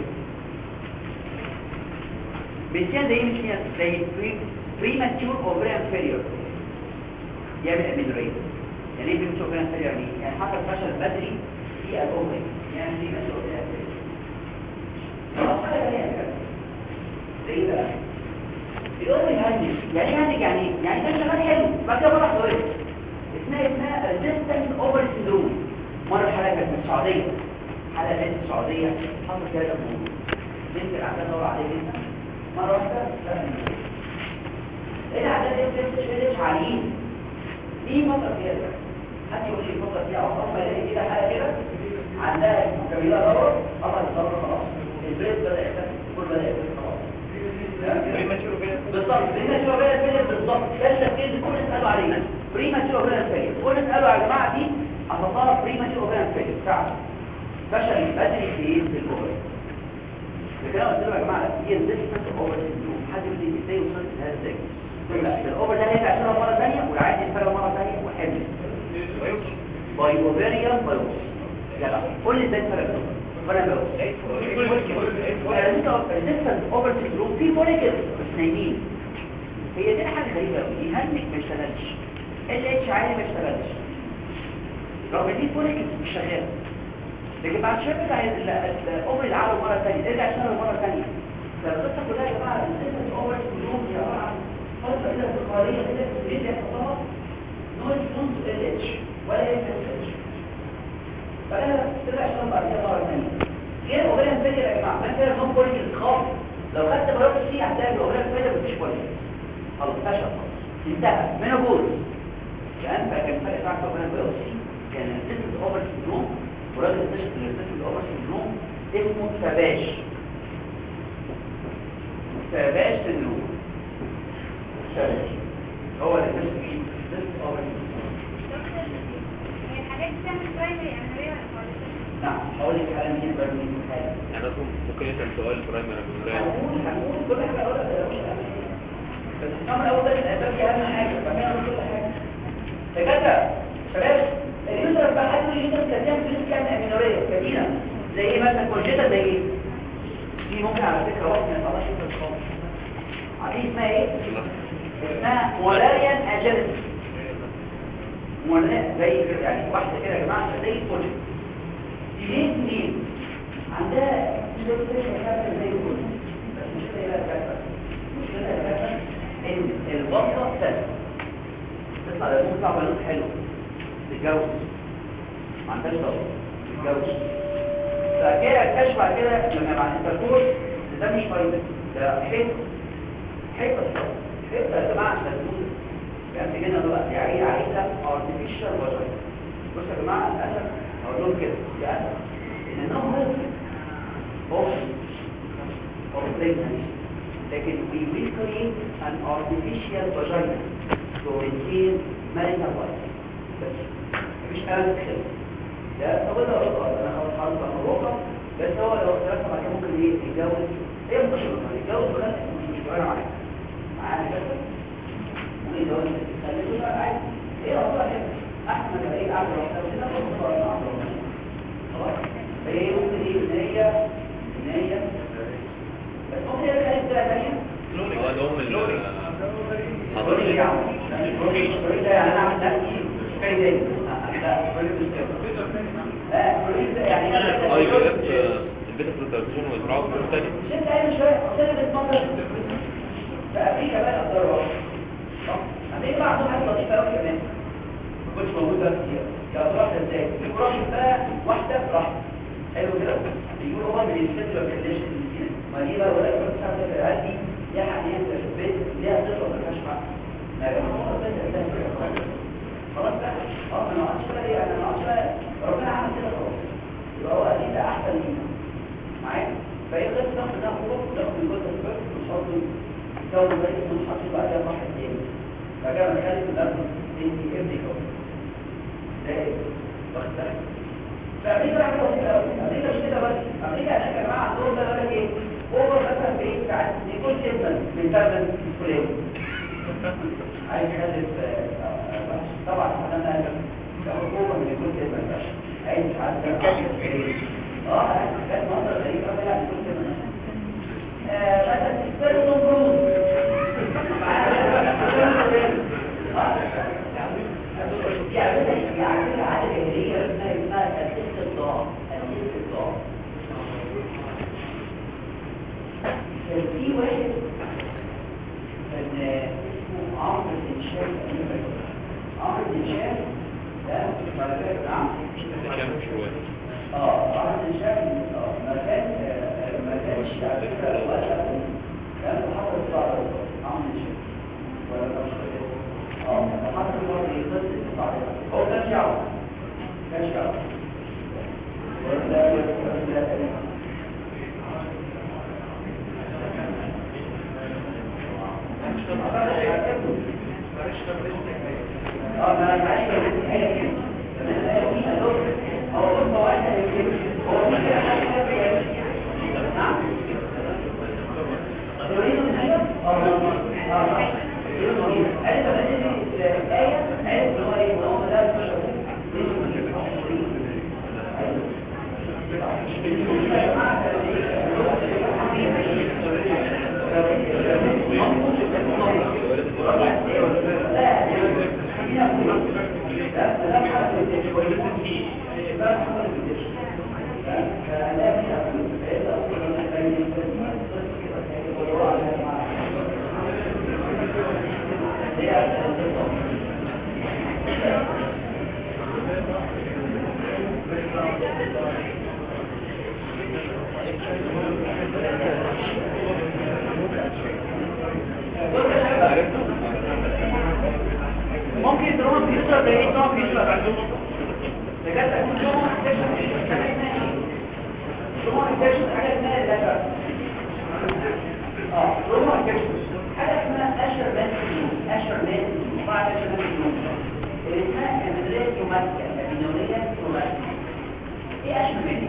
بنتين زي مش فيها زي بريماتيور اوفريان فيلير يعمل امينوريا يعني ايه بريماتيور اوفريان فيلير يعني يعني حصل فشل بدري في الاوفري يعني دي مسؤول اوفريان فيلير خلاص حاجه ثانيه زي بقى الاوفري هانج يعني هانج يعني إيه؟ يعني كان شغال حلو بعد كده بقى حضرتك اسمها اسمها ريزيستنت اوفر سيندروم مره حاله كانت في السعوديه حاله كانت في السعوديه حصل كده موضوع بنت العيال دور عليه جدا مرة واحدة ايه العدد ايه بس مش عاليين ليه فقط فيها ده حد يقول لي فقط فيها او اما يلاقي كده حاجة كده عندها كبيرة دور اما الدور خلاص البيت بدأ يختفي كل بدأ يختفي خلاص بالظبط بريماتيور فيلر فيلر بالظبط ده التفكير اللي كل اسألوا عليه بريماتيور فيلر فيلر كل اسألوا يا جماعة دي أصدقاء بريماتيور فيلر فيلر فعلا فشل بدري في ايه في الاوبر الكلام قلت لهم يا جماعه هي الديستنس اوفر سيندروم حد يقول لي ازاي وصلت لهذا ازاي لا الاوفر ده هيرجع يشتغل مره ثانيه والعادي يشتغل مره ثانيه وحمل باي اوفريان بايوس يلا قول لي ازاي الفرق بينهم فرق بايوس الديستنس اوفر سيندروم في موليكيول بس نايمين هي دي حاجه غريبه قوي يهنك ما يشتغلش ال اتش عالي ما يشتغلش رغم دي موليكيول مش شغاله لكن بعد شويه بتاع الاوفر العالم مره ثانيه ارجع اشتغل مره ثانيه فالقصه كلها يا جماعه السيستم اوفر كلهم يا جماعه فتره كده انتقاليه كده بيرجع يحطها نويز نون ال اتش ولا ال اتش فانا ترجع اشتغل بعد كده مره ثانيه غير اوفريان فيلير يا جماعه ما كده نون بوليك الخاص لو خدت بروت سي هتلاقي الاوفريان فيلير مفيش بوليك خلاص فشل انتهى منوبوز كان فكان فرق معاك اوفريان فيلير كان السيستم اوفر سيندروم وراجل اكتشف ان الريسيرش الاوفر سندروم اسمه فباش فباش سندروم فباش هو اللي اكتشف فيه الريسيرش الاوفر نعم هقول لك حاجه من يقدر من حاجه يعني ممكن يسأل سؤال برايمري هنقول هنقول كل حاجه اقولها بس النمر الاول ده الاساس اهم حاجه فاهمين كل حاجه فكده شباب اليوزر بقى حد اليوزر كان فلوس كام امينوريه كبيره زي ايه مثلا كونجيتا زي ايه دي ممكن على فكره واحد ما يطلعش في الخالص عارفين اسمها ايه اسمها مولاريان اجنس مولاريان زي كده يعني واحده كده يا جماعه زي الكونجيتا دي ليه مين عندها زي الكونجيتا بس مش زي الكونجيتا مشكلة يا جماعه ان البطه سهله تطلع لهم صعبه لون حلو تتجوز ما عندهاش ضغط تتجوز فكده اكتشف بعد كده لما مع الانتركورس ده مش فايده ده حته حته حته يا جماعه عشان تقول كان في هنا دلوقتي يعني عايزه ارتفيشال وجاي بصوا يا جماعه للاسف هقول لهم كده للاسف ان النوم هو هو لكن we will create an artificial vagina to maintain marital life بس مش انا كده ده هو ده الواقع انا خلاص حاطط على الواقع بس هو لو ثلاثة بعد كده ممكن ايه يتجوز هي مش مشكلة يتجوز بخلف مش مش معانا معانا كده ممكن يتجوز خليه بقى عادي عندهم ال بروتين يعني بروتين بروتين ده يعني انا اعمل نفسي كاي زي لا بروتين لا بروتين ده يعني انا اه يقول لك آه، البيتا بروتين ويزرعوا في تاني مش انت قايل شويه عشان بتتمرن في امريكا بقى الضرر امريكا بقى عندهم حاجه لطيفه قوي كمان ما كنتش موجوده كتير كانت راحت ازاي الكراش بقى واحده راحت حلو كده بيقولوا هو من الفيديو كونديشن ما دي بقى ولا كنت ساعه في العيال دي ليها حاليا في البيت ليها طفله ما فيهاش حق لا يا جماعه هو ده ده خلاص بقى اه ما نقعدش بقى ايه انا ما نقعدش بقى ربنا عمل كده خلاص يبقى هو اكيد ده احسن لينا معايا فايه قصه تاخد ده خطوه تاخد من جزء الفرق وتحط تسوي زي ما تحط بعدها واحد تاني فجاه نخلي في الارض انت ابنك اهو ده ايه واخد بالك فامريكا حاجه بسيطه قوي امريكا مش كده بس امريكا هناك يا جماعه عندهم ده بقى ايه اوفر مثلا بايه ساعات يكون سيجمنت من ثمن فلان عايز يخلف طبعا انا اوفر من يكون سيجمنت عايز عايز اه كانت منظر غريب قوي يعني كل سيجمنت مثلا تستلم بروز يعني يعني العادة الجاهلية اسمها اسمها الاستطاع الاستطاع كان في واحد كان اسمه عمرو بن شاف عمرو بن شاف ده ما كان نعم كام شوية اه عمرو بن شاف اه ما كان آه، ما كانش على فكرة ولا كان محافظ بعض عمرو بن شاف ولا مش فاكر اه محافظ برضه يقصد بعض هو كان شعب كان شعب ولا ولا اه ما انا عايز اقول حاجه كده تمام ايوه في هدول هو بص هو عايز يقول هو في كده حاجه نعم تريد من حاجه اه اه عرف ان الايه عرف ان هو ايه هو ده ممكن تروح فيوتشر زي ايه نوع فيوتشر بجد اكون نوع اكتشف حاجه اسمها ايه نوع اكتشف حاجه اسمها اللاتر اه نوع اكتشف حاجه اسمها اشر مان اشر مان بعد اشر مان اللي اسمها امبريد يوماتيا البينونيه يوماتيا ايه اشر مان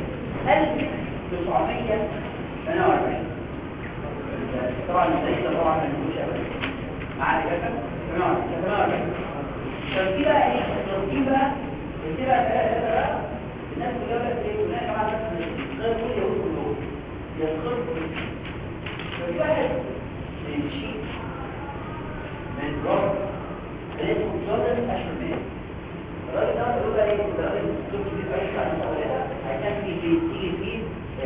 1948 طبعا زي طبعا ما نقولش ابدا معانا كده تمام تمام طب دي بقى ايه الترتيب بقى دي بقى ثلاثه بقى الناس كلها بقى ايه كلها يا جماعه غير كل يوم كلهم يدخل ففي واحد من شيء من روب اسمه جوردن اشرمان الراجل ده بيقول بقى ايه الراجل الدكتور كبير قوي بتاع المسؤوليه هيكون في في تيجي فيه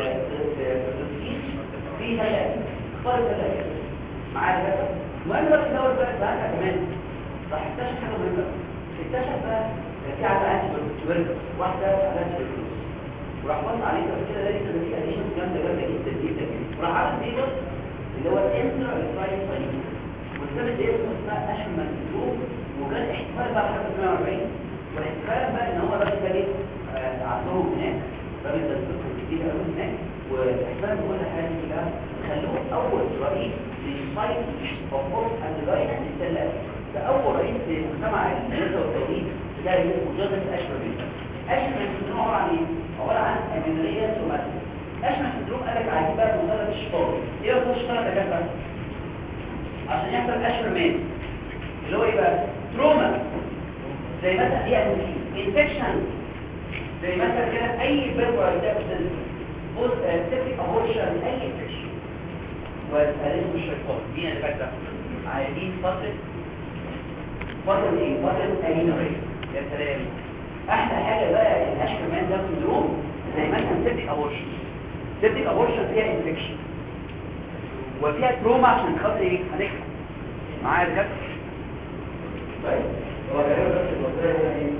في ثلاثه فرق ثلاثه معايا كده المهم بقى الدور بقى بقى كمان راح اكتشف حاجه مهمه اكتشف بقى في على انتي واحده على انتي وراح بص عليه كده لقى ان في اديشن جامده جامده جدا جدا وراح عمل بيبر اللي هو الانترا الفاين سايت والثالث ايه اسمه اسمها اشمل جروب وكان احتمال بقى لحد 140 والاحتمال بقى ان هو الراجل ده جه آه، عندهم هناك الراجل ده دكتور كتير قوي هناك واحتمال كل حاجه كلها خلوه اول رئيس للسايت اوف اورس اند جاينا للثلاثه ده اول رئيس للمجتمع الثلاثه والتوحيد ده اسمه جوزيف اشمل اشمل سندروم عباره عن ايه؟ عباره عن امينوريا سوماتيك اشمل سندروم قال لك عايزين بقى مثلث الشطار ايه هو الشطار ده كده عشان يحصل اشرمان اللي هو ايه بقى تروما زي مثلا دي انفكشن زي مثلا كده اي بيربر دابسن بوز سيبتيك ابورشن اي انفكشن والثالث الشيطان مين اللي فات ده عايزين فتره فتره ايه فتره امينوريه يا سلام احلى حاجه بقى الهاش كمان ده سندروم زي مثلا سيبتيك ابورشن سيبتيك ابورشن فيها انفكشن وفيها تروما عشان خاطر ايه هنكتب معايا يا دكاتره طيب هو غالبا بس الوظيفه هنا ايه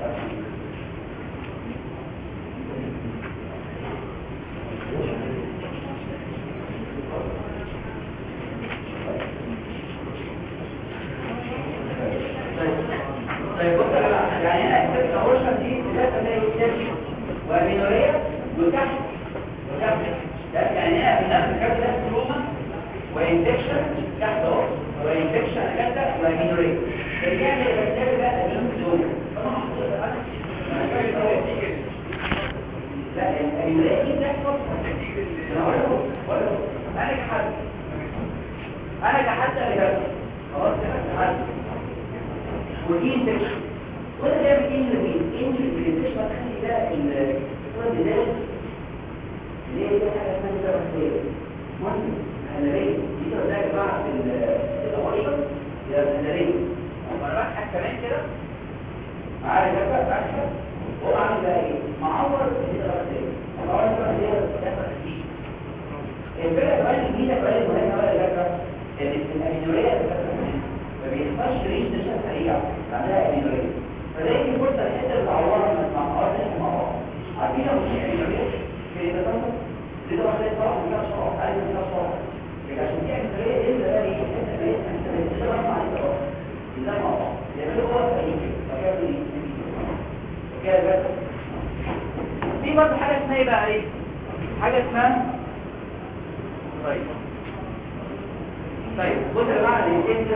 طيب بص يا جماعه يعني انا كتبت الاورشن دي ثلاثه اللي هي سيرش ومينوريه وتحت وتحت ده يعني انا في نفس الكتاب ده تروما وانفكشن تحت اهو وانفكشن كده ومينوريه بيعمل الكتاب بقى مين دول لا المينوريه دي بتحصل انا هقول لكم هقول لكم انا كحد انا كحد اللي خلاص كحد ودي انفكشن وده بيعمل ايه اللي بيه ان الانفكشن تخلي ده الصوره دي ليه دي حاجه اسمها ده بكتيريا مهم هنريه دي ده يا جماعه الاورشن يا هنريه اما بضحك كمان كده عارف ده بقى بضحك هو عامل بقى ايه معور دي ده بكتيريا معور ده دي ده بكتيريا الفكره كمان الجديده كمان المهمه بقى يا جماعه ان الامينوريه ما بيحصلش ريش نشاط سريع بعدها امينوريه فده يجي فرصه الحته اللي تعورها من المعقارات اللي مع بعض عارفين لو مش امينوريه في التفاصيل دي طبعا زي طبعا من نفس الصوره عايز من نفس الصوره عشان دي امينوريه ايه اللي بقى ايه الحته اللي هي بتشتغل مع الطرف ده مع بعض يعملوا هو فريق فكده دي كده بس في برضه حاجه اسمها ايه بقى ايه حاجه اسمها طيب طيب بص يا جماعه الاثنين